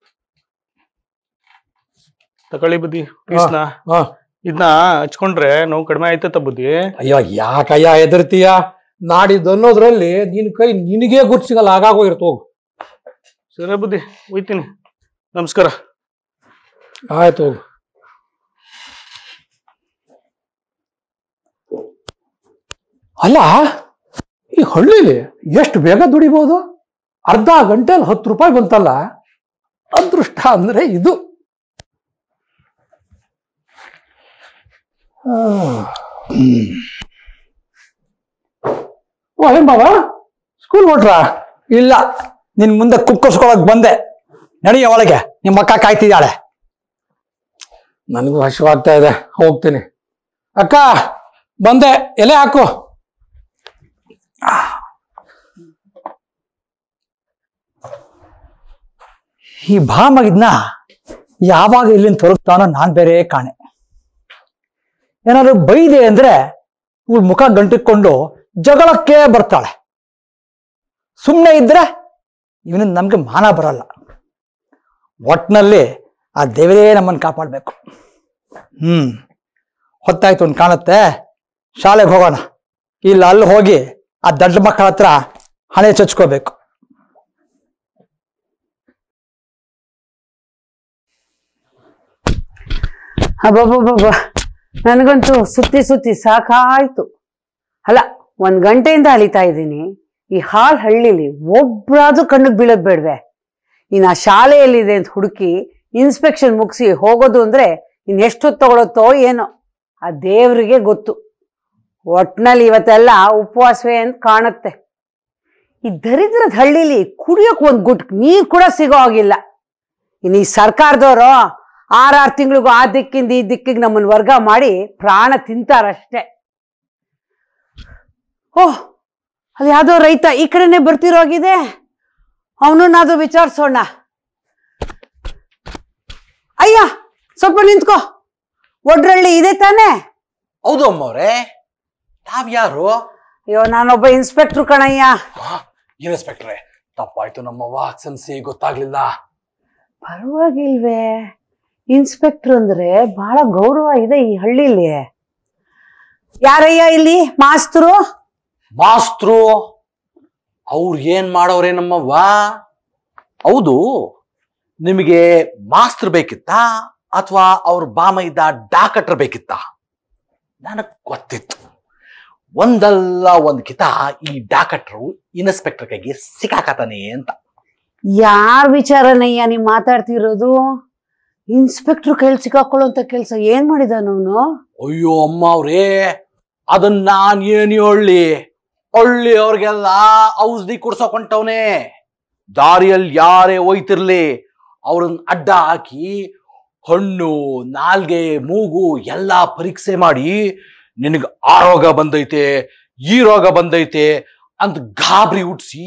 ತಕೊಳ್ಳಿ ಬುದ್ಧಿ ಪೀಸ್ನ ಹಾ ಇದನ್ನ ಹಚ್ಕೊಂಡ್ರೆ ನೋವು ಕಡಿಮೆ ಆಯ್ತತ್ತ ಬುದ್ಧಿ ಅಯ್ಯೋ ಯಾಕಯ್ಯ ಹೆದರ್ತೀಯ ನಾಡಿದ್ದು ಅನ್ನೋದ್ರಲ್ಲಿ ನಿನ್ ಕೈ ನಿನಗೇ ಗುರ್ತು ಸಿಗಲ್ಲ ಆಗಾಗೋಗಿರ್ತು ಹೋಗು ಸರಿ ಬುದ್ಧಿ ಹೋಯ್ತೀನಿ ನಮಸ್ಕಾರ ಆಯ್ತು ಹೋಗು ಅಲ್ಲ ಈ ಹಳ್ಳಿಲಿ ಎಷ್ಟು ಬೇಗ ದುಡಿಬಹುದು ಅರ್ಧ ಗಂಟೆಲಿ ಹತ್ತು ರೂಪಾಯಿ ಬಂತಲ್ಲ ಅದೃಷ್ಟ ಅಂದ್ರೆ ಇದು ಆ. ಓ ಏನ್ ಬಾಬಾ ಸ್ಕೂಲ್ ಹೊಟ್ರಾ ಇಲ್ಲ ನಿನ್ ಮುಂದೆ ಕುಕ್ಕರ್ಸ್ಕೊಳಕ್ ಬಂದೆ ನಡಿಯ ಒಳಗೆ ನಿಮ್ಮ ಅಕ್ಕ ಕಾಯ್ತಿದ್ದಾಳೆ ನನಗೂ ಹಸಿವಾಗ್ತಾ ಇದೆ ಹೋಗ್ತೀನಿ ಅಕ್ಕ ಬಂದೆ ಎಲೆ ಹಾಕು ಈ ಭಾಮಗಿದ್ನ ಯಾವಾಗ ಇಲ್ಲಿಂದ ತೊರಗ್ತಾನೋ ನಾನ್ ಬೇರೆ ಕಾಣೆ ಏನಾದ್ರು ಬೈದೆ ಅಂದ್ರೆ ಇವಳು ಮುಖ ಗಂಟಿಕೊಂಡು ಜಗಳಕ್ಕೆ ಬರ್ತಾಳೆ ಸುಮ್ಮನೆ ಇದ್ರೆ ಇವನಿಂದ ನಮ್ಗೆ ಮಾನ ಬರಲ್ಲ ಒಟ್ನಲ್ಲಿ ಆ ದೇವರೇ ನಮ್ಮನ್ನು ಕಾಪಾಡಬೇಕು ಹ್ಮ್ ಹೊತ್ತಾಯ್ತು ಒಂದು ಕಾಣುತ್ತೆ ಶಾಲೆಗೆ ಹೋಗೋಣ ಇಲ್ಲ ಅಲ್ಲಿ ಹೋಗಿ ಆ ದಡ್ಡ ಮಕ್ಕಳ ಹತ್ರ ಹಣೆ ಚಚ್ಕೋಬೇಕು ಅಬ್ಬಬ್ಬಬ್ಬ ನನಗಂತೂ ಸುತ್ತಿ ಸುತ್ತಿ ಸಾಕಾಯ್ತು ಅಲ್ಲ ಒಂದ್ ಗಂಟೆಯಿಂದ ಅಲಿತಾ ಇದ್ದೀನಿ ಈ ಹಾಲ್ ಹಳ್ಳಿಲಿ ಒಬ್ರಾದ್ರೂ ಕಣ್ಣಿಗೆ ಬೀಳೋದ್ ಬೇಡ್ವೆ ಇನ್ನು ಆ ಶಾಲೆಯಲ್ಲಿದೆ ಅಂತ ಹುಡುಕಿ ಇನ್ಸ್ಪೆಕ್ಷನ್ ಮುಗಿಸಿ ಹೋಗೋದು ಅಂದ್ರೆ ಇನ್ ಎಷ್ಟೊತ್ತು ತಗೊಳತ್ತೋ ಏನೋ ಆ ದೇವ್ರಿಗೆ ಗೊತ್ತು ಒಟ್ನಲ್ಲಿ ಇವತ್ತೆಲ್ಲ ಉಪವಾಸವೇ ಅಂತ ಕಾಣುತ್ತೆ ಈ ದರಿದ್ರದ ಹಳ್ಳಿಲಿ ಕುಡಿಯೋಕ್ ಒಂದ್ ಗುಟ್ ನೀರ್ ಕೂಡ ಸಿಗೋ ಹಾಗಿಲ್ಲ ಇನ್ನು ಈ ಸರ್ಕಾರದವರು ಆರಾರು ತಿಂಗಳಿಗೂ ಆ ದಿಕ್ಕಿಂದ ಈ ದಿಕ್ಕಿಗೆ ನಮ್ಮನ್ನ ವರ್ಗ ಮಾಡಿ ಪ್ರಾಣ ತಿಂತಾರಷ್ಟೇ ಓಹ್ ಅಲ್ಲಿ ಯಾವ್ದೋ ರೈತ ಈ ಕಡೆನೆ ಬರ್ತಿರೋಗಿದೆ ಅವನನ್ನಾದ್ರೂ ವಿಚಾರಿಸೋಣ ಅಯ್ಯ ಸ್ವಲ್ಪ ನಿಂತ್ಕೋ ಒಡ್ರಳ್ಳಿ ಇದೆ ತಾನೇ ಹೌದು ಅಮ್ಮವ್ರೆ ತಾವ್ಯಾರು ಅಯ್ಯೋ ನಾನೊಬ್ಬ ಇನ್ಸ್ಪೆಕ್ಟ್ರು ಕಣಯ್ಯ ಇನ್ಸ್ಪೆಕ್ಟ್ರೆ ತಪ್ಪಾಯ್ತು ನಮ್ಮವ್ವ ಕ್ಷಮಿಸಿ ಗೊತ್ತಾಗ್ಲಿಲ್ಲ ಪರವಾಗಿಲ್ವೇ ಇನ್ಸ್ಪೆಕ್ಟರ್ ಅಂದ್ರೆ ಬಹಳ ಗೌರವ ಇದೆ ಈ ಹಳ್ಳಿಲಿ ಯಾರಯ್ಯ ಇಲ್ಲಿ ಮಾಸ್ತರು ಮಾಸ್ತ್ರು ಅವ್ರು ಏನ್ ಮಾಡವ್ರೆ ನಮ್ಮವ್ವ ಹೌದು ನಿಮಗೆ ಮಾಸ್ತರ್ ಬೇಕಿತ್ತಾ ಅಥವಾ ಅವ್ರ ಬಾಮ ಇದ್ದ ಡಾಕಟ್ರ್ ಬೇಕಿತ್ತಾ ನನಗ್ ಗೊತ್ತಿತ್ತು ಒಂದಲ್ಲ ಒಂದ್ ಕಿತ ಈ ಡಾಕಟ್ರು ಇನ್ಸ್ಪೆಕ್ಟರ್ ಕೈಗೆ ಸಿಕ್ಕಾಕತಾನೆ ಅಂತ ಯಾರ್ ವಿಚಾರನಯ್ಯ ನೀವ್ ಮಾತಾಡ್ತಿರೋದು ಇನ್ಸ್ಪೆಕ್ಟರ್ ಕೈಲಿ ಸಿಕ್ಕಾಕೊಳ್ಳುವಂತ ಕೆಲ್ಸ ಏನ್ ಮಾಡಿದಾನವನು ಅಯ್ಯೋ ಅಮ್ಮ ಅವ್ರೇ ಅದನ್ನ ನಾನ್ ಏನ್ ಹೇಳಿ ಹಳ್ಳಿ ಅವ್ರಿಗೆಲ್ಲ ಔಷಧಿ ಕುಡ್ಸೋಕ್ ಹೊಂಟವ್ನೆ ದಾರಿಯಲ್ಲಿ ಯಾರೇ ಹೋಯ್ತಿರ್ಲಿ ಅವ್ರನ್ನ ಅಡ್ಡ ಹಾಕಿ ಹಣ್ಣು ನಾಲ್ಗೆ ಮೂಗು ಎಲ್ಲ ಪರೀಕ್ಷೆ ಮಾಡಿ ನಿನಗ್ ಆ ರೋಗ ಬಂದೈತೆ ಈ ರೋಗ ಬಂದೈತೆ ಅಂತ ಗಾಬರಿ ಹುಟ್ಸಿ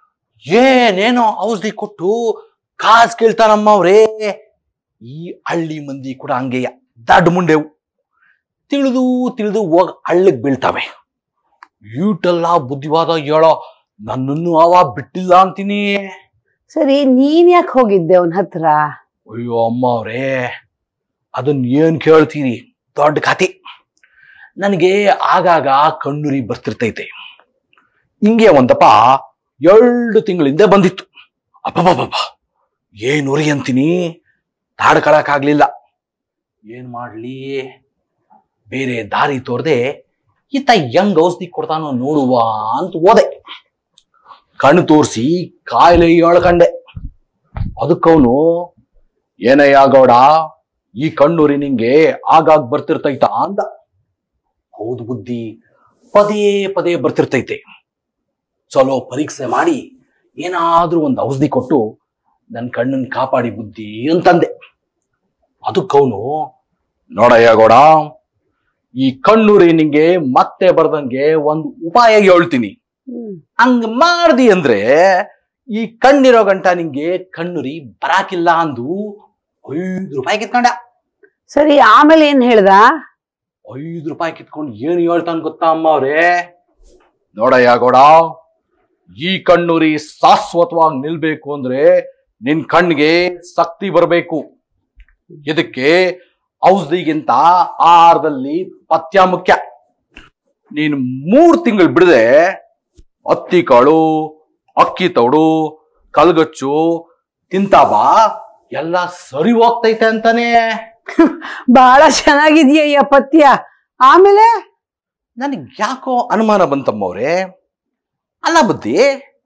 ಏನೇನೋ ಔಷಧಿ ಕೊಟ್ಟು ಕಾಸ್ ಕೇಳ್ತಾನಮ್ಮ ಅವ್ರೇ ಈ ಹಳ್ಳಿ ಮಂದಿ ಕೂಡ ಹಂಗೆಯ ದಡ್ಡ ಮುಂಡೆವು ತಿಳಿದು ತಿಳಿದು ಹೋಗ ಹಳ್ಳಕ್ ಬೀಳ್ತವೆ ಈಟೆಲ್ಲ ಬುದ್ಧಿವಾದ ಹೇಳೋ ನನ್ನನ್ನು ಅವ ಬಿಟ್ಟಿಲ್ಲ ಅಂತೀನಿ ಸರಿ ನೀನ್ ಯಾಕೆ ಹೋಗಿದ್ದೆ ಅವನ ಹತ್ರ ಅಯ್ಯೋ ಅಮ್ಮ ಅವ್ರೇ ಅದನ್ನ ಏನ್ ಕೇಳ್ತೀರಿ ದೊಡ್ಡ ಕತೆ ನನಗೆ ಆಗಾಗ ಕಣ್ಣುರಿ ಬರ್ತಿರ್ತೈತೆ ಹಿಂಗೆ ಒಂದಪ್ಪ ಎರಡು ತಿಂಗಳಿಂದ ಬಂದಿತ್ತು ಅಬ್ಬಬ್ಬಬ್ಬ ಏನ್ ಉರಿ ಅಂತೀನಿ ತಾಡ್ಕೊಳಕ್ಕಾಗ್ಲಿಲ್ಲ ಏನ್ ಮಾಡ್ಲಿ ಬೇರೆ ದಾರಿ ತೋರ್ದೆ ಈತ ಹೆಂಗ್ ಔಷಧಿ ಕೊಡ್ತಾನೋ ನೋಡುವ ಅಂತ ಹೋದೆ ಕಣ್ಣು ತೋರಿಸಿ ಕಾಯಿಲೆ ಹೇಳ್ಕಂಡೆ ಅದಕ್ಕವನು ಏನಯ್ಯ ಗೌಡ ಈ ಕಣ್ಣುರಿ ನಿಂಗೆ ಆಗಾಗ ಬರ್ತಿರ್ತೈತ ಅಂದ ಹೌದು ಬುದ್ಧಿ ಪದೇ ಪದೇ ಬರ್ತಿರ್ತೈತೆ ಚಲೋ ಪರೀಕ್ಷೆ ಮಾಡಿ ಏನಾದ್ರೂ ಒಂದು ಔಷಧಿ ಕೊಟ್ಟು ನನ್ನ ಕಣ್ಣನ್ ಕಾಪಾಡಿ ಬುದ್ಧಿ ಅಂತಂದೆ ಅದಕ್ಕವನು ನೋಡಯ್ಯ ಗೌಡ ಈ ಕಣ್ಣುರಿ ನಿಂಗೆ ಮತ್ತೆ ಬರ್ದಂಗೆ ಒಂದು ಉಪಾಯ ಹೇಳ್ತೀನಿ ಹಂಗ್ ಮಾಡ್ದಿ ಅಂದ್ರೆ ಈ ಕಣ್ಣಿರೋ ಗಂಟ ನಿಂಗೆ ಕಣ್ಣುರಿ ಬರಾಕಿಲ್ಲ ಅಂದು ಐದು ರೂಪಾಯಿ ಕಿತ್ಕೊಂಡ ಸರಿ ಆಮೇಲೆ ಏನ್ ಹೇಳ್ದ ಐದು ರೂಪಾಯಿ ಕಿತ್ಕೊಂಡು ಏನು ಹೇಳ್ತಾನ ಗೊತ್ತಾ ಅಮ್ಮ ಅವ್ರೆ ನೋಡಯ್ಯ ಗೌಡ ಈ ಕಣ್ಣುರಿ ಶಾಶ್ವತವಾಗಿ ನಿಲ್ಬೇಕು ಅಂದ್ರೆ ನಿನ್ ಕಣ್ಣಿಗೆ ಶಕ್ತಿ ಬರಬೇಕು ಇದಕ್ಕೆ ಔಷಧಿಗಿಂತ ಆಹಾರದಲ್ಲಿ ಪಥ್ಯ ಮುಖ್ಯ ನೀನು ಮೂರ್ ತಿಂಗಳು ಬಿಡದೆ ಹತ್ತಿ ಕಾಳು ಅಕ್ಕಿ ತೌಡು ಕಲ್ಗಚ್ಚು ತಿಂತಾ ಬಾ ಎಲ್ಲ ಸರಿ ಹೋಗ್ತೈತೆ ಅಂತಾನೆ ಬಹಳ ಚೆನ್ನಾಗಿದ್ಯಯ್ಯ ಪಥ್ಯ ಆಮೇಲೆ ನನಗೆ ಯಾಕೋ ಅನುಮಾನ ಬಂತಮ್ಮವ್ರೆ ಅಲ್ಲ ಬುದ್ಧಿ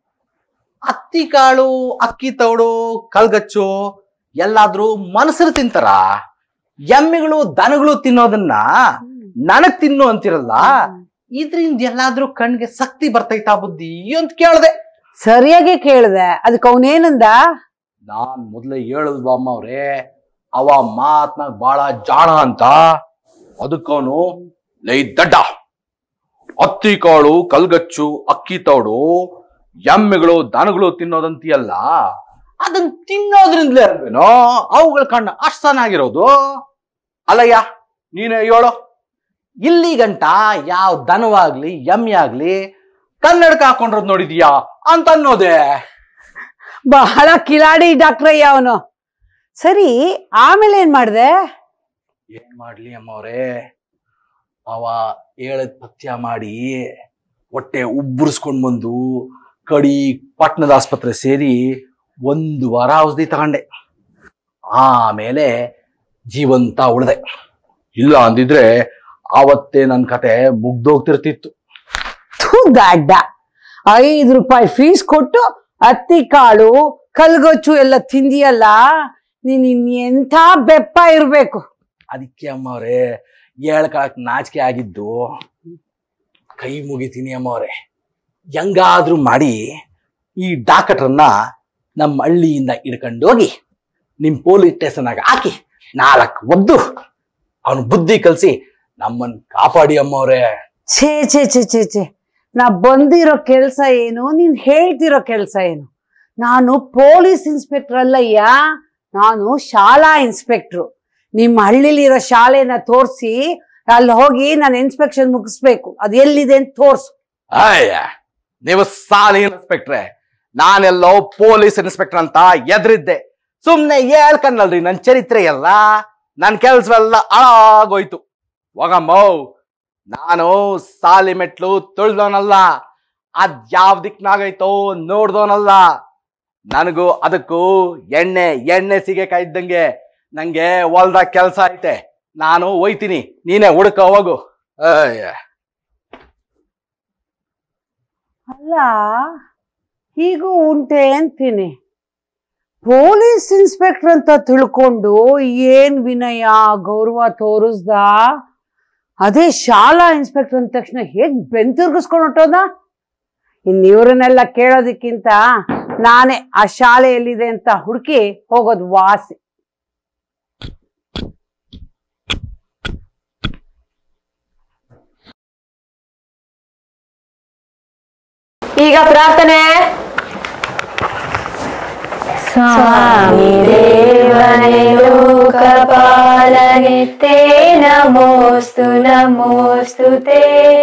ಅತ್ತಿ ಕಾಳು ಅಕ್ಕಿ ತೌಡು ಕಲ್ಗಚ್ಚು ಎಲ್ಲಾದ್ರೂ ಮನಸ್ಸರು ತಿಂತಾರ ಎಮ್ಮೆಗಳು ದನಗಳು ತಿನ್ನೋದನ್ನ ನನಗ್ ತಿನ್ನು ಅಂತಿರಲ್ಲ ಇದ್ರಿಂದ ಎಲ್ಲಾದ್ರೂ ಕಣ್ಗೆ ಶಕ್ತಿ ಬರ್ತೈತಾ ಬುದ್ಧಿ ಅಂತ ಕೇಳ್ದೆ ಸರಿಯಾಗಿ ಕೇಳ್ದೆ ಅದಕ್ಕೆ ಅವನೇನಂದ ನಾನ್ ಮೊದ್ಲೇ ಹೇಳದ್ ಬಾಮ್ಮ ಅವ್ರೆ ಅವ ಮಾತ್ನಾಗ ಬಾಳ ಜಾಣ ಅಂತ ಅದಕ್ಕವನು ಲೈ ದಡ್ಡ ಅತ್ತಿ ಕಾಳು ಕಲ್ಗಚ್ಚು ಅಕ್ಕಿ ತೌಡು ಎಮ್ಮೆಗಳು ದನಗಳು ತಿನ್ನೋದಂತೀಯಲ್ಲ ಅದನ್ ತಿನ್ನೋದ್ರಿಂದಲೇ ಅಲ್ವೇನೋ ಅವುಗಳ ಕಣ್ಣು ಅಷ್ಟ್ ಚೆನ್ನಾಗಿರೋದು ಅಲ್ಲಯ್ಯ ನೀನೇ ಹೇಳೋ ಇಲ್ಲಿ ಗಂಟ ಯಾವ ದನವಾಗ್ಲಿ ಎಮ್ಮೆ ಆಗ್ಲಿ ಕನ್ನಡಕ ಹಾಕೊಂಡ್ರದ್ ನೋಡಿದ್ಯಾ ಅಂತ ಅನ್ನೋದೇ ಬಹಳ ಕಿಲಾಡಿ ಡಾಕ್ಟ್ರಯ್ಯ ಅವನು ಸರಿ ಆಮೇಲೆ ಏನ್ ಮಾಡ್ದೆ ಏನ್ ಮಾಡ್ಲಿ ಅಮ್ಮವ್ರೆ ಅವ ಹೇಳದ್ ಪಥ್ಯ ಮಾಡಿ ಹೊಟ್ಟೆ ಉಬ್ಬರಿಸ್ಕೊಂಡ್ ಬಂದು ಕಡಿ ಪಟ್ಟಣದ ಆಸ್ಪತ್ರೆ ಸೇರಿ ಒಂದು ವಾರ ಔಷಧಿ ತಗೊಂಡೆ ಆಮೇಲೆ ಜೀವಂತ ಉಳ್ದೆ ಇಲ್ಲ ಅಂದಿದ್ರೆ ಆವತ್ತೇ ನನ್ ಕತೆ ಮುಗ್ದೋಗ್ತಿರ್ತಿತ್ತು ಥೂ ಗಾಡ್ಡ ಐದು ರೂಪಾಯಿ ಫೀಸ್ ಕೊಟ್ಟು ಹತ್ತಿ ಕಾಳು ಕಲ್ಗೊಚ್ಚು ಎಲ್ಲ ತಿಂದಿಯಲ್ಲ ನೀನ್ ಇನ್ನೆಂಥ ಬೆಪ್ಪ ಇರ್ಬೇಕು ಅದಕ್ಕೆ ಅಮ್ಮವ್ರೆ ಹೇಳ್ಕೊಳಕ್ ನಾಚಿಕೆ ಆಗಿದ್ದು ಕೈ ಮುಗಿತೀನಿ ಅಮ್ಮವ್ರೆ ಹೆಂಗಾದ್ರೂ ಮಾಡಿ ಈ ಡಾಕ್ಟರ್ನ ನಮ್ಮ ಹಳ್ಳಿಯಿಂದ ಹಿಡ್ಕೊಂಡೋಗಿ ನಿಮ್ ಪೊಲೀಸ್ ಸ್ಟೇಷನ್ನಾಗ ಹಾಕಿ ನಾಲ್ಕು ಒದ್ದು ಅವನು ಬುದ್ಧಿ ಕಲ್ಸಿ ನಮ್ಮನ್ ಕಾಪಾಡಿ ಅಮ್ಮವ್ರೆ ಛೇ ಛೇ ಛೇ ಛೇ ಛೇ ನಾ ಬಂದಿರೋ ಕೆಲಸ ಏನು ನೀನ್ ಹೇಳ್ತಿರೋ ಕೆಲಸ ಏನು ನಾನು ಪೊಲೀಸ್ ಇನ್ಸ್ಪೆಕ್ಟರ್ ಅಲ್ಲಯ್ಯ ನಾನು ಶಾಲಾ ಇನ್ಸ್ಪೆಕ್ಟ್ರು ನಿಮ್ಮ ಹಳ್ಳಿಲಿರೋ ಶಾಲೆನ ತೋರಿಸಿ ಅಲ್ಲಿ ಹೋಗಿ ನಾನು ಇನ್ಸ್ಪೆಕ್ಷನ್ ಮುಗಿಸ್ಬೇಕು ಅದು ಎಲ್ಲಿದೆ ಅಂತ ತೋರ್ಸು ಅಯ್ಯ ನೀವು ಸಾಲಿ ಇನ್ಸ್ಪೆಕ್ಟ್ರೆ ನಾನೆಲ್ಲೋ ಪೊಲೀಸ್ ಇನ್ಸ್ಪೆಕ್ಟರ್ ಅಂತ ಎದ್ರಿದ್ದೆ ಸುಮ್ನೆ ಹೇಳ್ಕನ್ನಲ್ರಿ ನನ್ ಚರಿತ್ರೆ ಎಲ್ಲ ನನ್ ಕೆಲ್ಸವೆಲ್ಲ ಹಾಳಾಗೋಯ್ತು ಹೋಗಮ್ಮೋ ನಾನು ಸಾಲಿ ಮೆಟ್ಲು ತುಳ್ದವನಲ್ಲ ಅದ್ ಯಾವ ದಿಕ್ನಾಗೈತೋ ನೋಡ್ದವನಲ್ಲ ನನಗೂ ಅದಕ್ಕೂ ಎಣ್ಣೆ ಎಣ್ಣೆ ಸಿಗಕ ಇದ್ದಂಗೆ ನಂಗೆ ಹೊಲ್ದಾಗ ಕೆಲ್ಸ ಐತೆ ನಾನು ಹೋಯ್ತೀನಿ ನೀನೇ ಹುಡುಕ ಹೋಗು ಅಯ್ಯ ಅಲ್ಲ ಹೀಗೂ ಉಂಟೆ ಅಂತೀನಿ ಪೊಲೀಸ್ ಇನ್ಸ್ಪೆಕ್ಟರ್ ಅಂತ ತಿಳ್ಕೊಂಡು ಏನ್ ವಿನಯ ಗೌರವ ತೋರಿಸ್ದ ಅದೇ ಶಾಲಾ ಇನ್ಸ್ಪೆಕ್ಟರ್ ಅಂದ ತಕ್ಷಣ ಹೇಗ್ ಬೆಂತಿರ್ಗಿಸ್ಕೊಂಡು ಹೊಟ್ಟೋದ ಇನ್ ಇವ್ರನ್ನೆಲ್ಲ ಕೇಳೋದಕ್ಕಿಂತ ನಾನೇ ಆ ಶಾಲೆ ಎಲ್ಲಿದೆ ಅಂತ ಹುಡುಕಿ ಹೋಗೋದು ವಾಸಿ ಈಗ ಪ್ರಾರ್ಥನೆ ಸ್ವಾಮಿ ದೇವನೇ ಲೋಕಪಾಲನೆ ತೇ ನಮೋಸ್ತು ನಮೋಸ್ತು ತೇ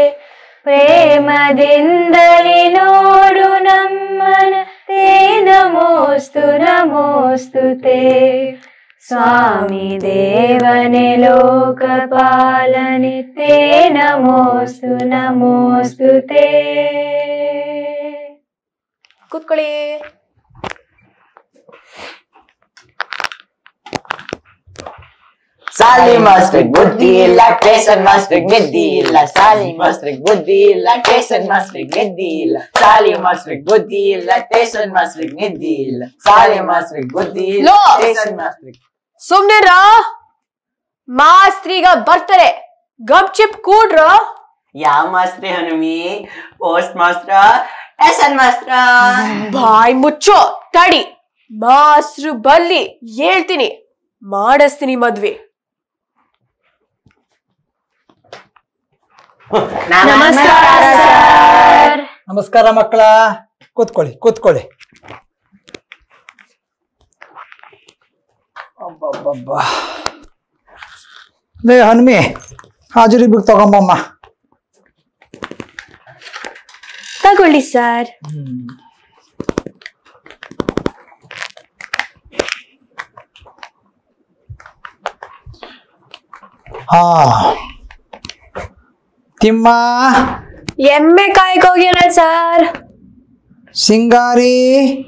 ಪ್ರೇಮದಿಂದಲೇ ನೋಡು ನಮ್ಮನ ತೇ ನಮೋಸ್ತು ನಮೋಸ್ತು ತೇ ಸ್ವಾಮಿ ದೇವನೇ ಲೋಕಪಾಲನೆ ತೇ ನಮೋಸ್ತು ನಮೋಸ್ತು ತೇ ಕೂತ್ಕೊಳ್ಳಿ ಸಾಲಿ ಮಾಸ್ಟ್ರಿಗೆ ಬುದ್ಧಿ ಇಲ್ಲ ಟೇಷನ್ ಮಾಸ್ಟ್ರಿಗೆ ನಿದ್ದಿ ಇಲ್ಲ ಸಾಲಿ ಮಾಸ್ಟ್ರಿಗೆ ಬುದ್ಧಿ ಇಲ್ಲ ಟೇಷನ್ ಮಾಸ್ಟ್ರಿಗೆ ನಿದ್ದಿ ಇಲ್ಲ ಸಾಲಿ ಮಾಸ್ಟ್ರಿಗೆ ಬುದ್ಧಿ ಇಲ್ಲ ಟೇಷನ್ ಮಾಸ್ಟ್ರಿಗೆ ನಿದ್ದಿ ಇಲ್ಲ ಸಾಲಿ ಮಾಸ್ಟ್ರಿಗೆ ಬುದ್ಧಿ ಇಲ್ಲ ಲೋ! ಟೇಷನ್ ಮಾಸ್ಟ್ರಿಗೆ ಸುಮ್ನಿರ ಮಾಸ್ತ್ರೀಗ ಬರ್ತಾರೆ ಗಪ್ ಚಿಪ್ ಕೂಡ್ರ ಯಾವ ಮಾಸ್ಟ್ರಿ Hanumi post master station master ಬಾಯ್ ಮುಚ್ಚೋ ತಡಿ ಮಾಸ್ಟ್ರು ಬಲ್ಲಿ ಹೇಳ್ತೀನಿ ಮಾಡಿಸ್ತೀನಿ ಮದ್ವೆ ನಮಸ್ಕಾರ ಸರ್ ನಮಸ್ಕಾರ ಮಕ್ಕಳ ಕೂತ್ಕೊಳ್ಳಿ ಕೂತ್ಕೊಳ್ಳಿ ಅಬ್ಬಬ್ಬಬ್ಬಾ. ಲೇ ಹನುಮಿ ಹಾಜರಿ ಬುಕ್ ತಗೊಂಬಮ್ಮ ತಗೊಳ್ಳಿ ಸರ್ ಹಾ ತಿಮ್ಮ ಎಮ್ಮೆ ಕಾಯ್ಕ್ ಹೋಗ್ಯಾರ ಸರ್ ಸಿಂಗಾರಿ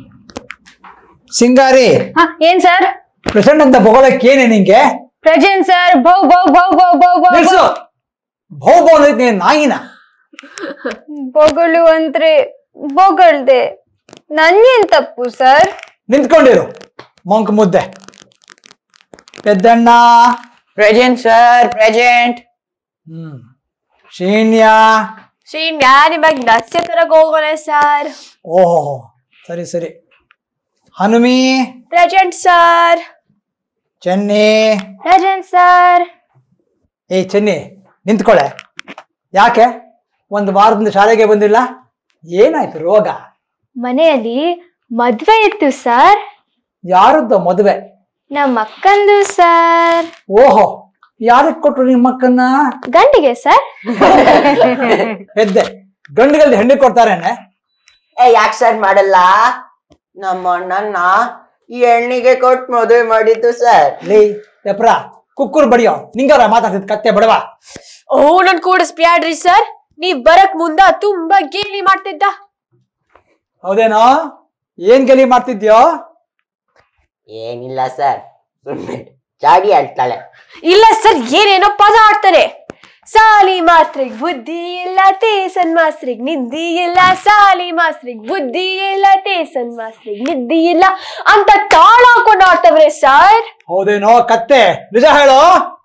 ಸಿಂಗಾರಿ ಏನ್ ಸರ್ ಪ್ರೆಸೆಂಟ್ ಅಂತ ಬೊಗಳಕ್ಕೆ ಏನೇ ನಿಂಗೆ ಪ್ರೆಸೆಂಟ್ ಸರ್ ಬೌ ಬೌ ಬೌ ಬೌ ಬೌ ಬೌ ನಿಲ್ಸು ಭೌ ಭೌ ಅನ್ನೋದಕ್ಕೆ ನೀನ್ ನಾಯಿನ ಬೊಗಳು ಅಂದ್ರೆ ಬೋಗಳ್ದೆ ನನ್ಗೇನ್ ತಪ್ಪು ಸರ್ ನಿಂತ್ಕೊಂಡಿರು ಮೊಂಕ್ ಮುದ್ದೆ Peddanna present sir present hmm ಶೀನ್ಯ ಶ್ರೀನ್ ನಿಮಗೆ ನಸ್ಯ ತರಕ್ ಹೋಗೋಣ ಸರ್ ಓಹೋ ಸರಿ ಸರಿ Hanumi present sir Chenni present sir ಏ ಚೆನ್ನಿ ನಿಂತ್ಕೊಳೆ ಯಾಕೆ ಒಂದು ವಾರದಿಂದ ಶಾಲೆಗೆ ಬಂದಿಲ್ಲ ಏನಾಯ್ತು ರೋಗ ಮನೆಯಲ್ಲಿ ಮದ್ವೆ ಇತ್ತು ಸರ್ ಯಾರದ್ದು ಮದುವೆ ನಮ್ಮ ಅಕ್ಕಂದು ಸರ್ ಓಹೋ ಯಾರಿಗೆ ಕೊಟ್ರು ನಿಮ್ಮ ಅಕ್ಕನ್ನ ಗಂಡಿಗೆ ಸರ್ ಹೆದ್ದೆ ಗಂಡುಗಲ್ಲಿ ಹೆಣ್ಣು ಕೊಡ್ತಾರೇನೆ ಏ ಯಾಕೆ ಸರ್ ಮಾಡಲ್ಲ ನಮ್ಮ ಅಣ್ಣನ್ನ ಈ ಹೆಣ್ಣಿಗೆ ಕೊಟ್ಟು ಮದುವೆ ಮಾಡಿದ್ದು ಸರ್ ಲೇ ಎಪ್ರ ಕುಕ್ಕುರ್ ಬಡಿಯೋ ನಿಂಗಾರ ಮಾತಾಡ್ತಿದ್ ಕತ್ತೆ ಬಡವ ಓ ನನ್ ಕೂಡಿಸ್ಬ್ಯಾಡ್ರಿ ಸರ್ ನೀವ್ ಬರಕ್ ಮುಂದ ತುಂಬಾ ಗೇಲಿ ಮಾಡ್ತಿದ್ದ ಹೌದೇನೋ ಏನ್ ಗಲಿ ಮಾಡ್ತಿದ್ಯೋ ಏನಿಲ್ಲ ಸರ್ ಸುಮ್ಮನೆ ಚಾಡಿ ಆಡ್ತಾಳೆ ಇಲ್ಲ ಸರ್ ಏನೇನೋ ಪದ ಆಡ್ತಾನೆ ಸಾಲಿ ಮಾಸ್ತ್ರಿಗ್ ಬುದ್ಧಿ ಇಲ್ಲ ಟೇಸನ್ ಮಾಸ್ತ್ರಿಗ್ ನಿದ್ದಿ ಇಲ್ಲ ಸಾಲಿ ಮಾಸ್ತ್ರಿಗ್ ಬುದ್ಧಿ ಇಲ್ಲ ಟೇಸನ್ ಮಾಸ್ತ್ರಿಗ್ ನಿದ್ದಿ ಇಲ್ಲ ಅಂತ ತಾಳ ಹಾಕೊಂಡು ಆಡ್ತವ್ರೆ ಸರ್ ಹೌದೇನೋ ಕತ್ತೆ ನಿಜ ಹೇಳೋ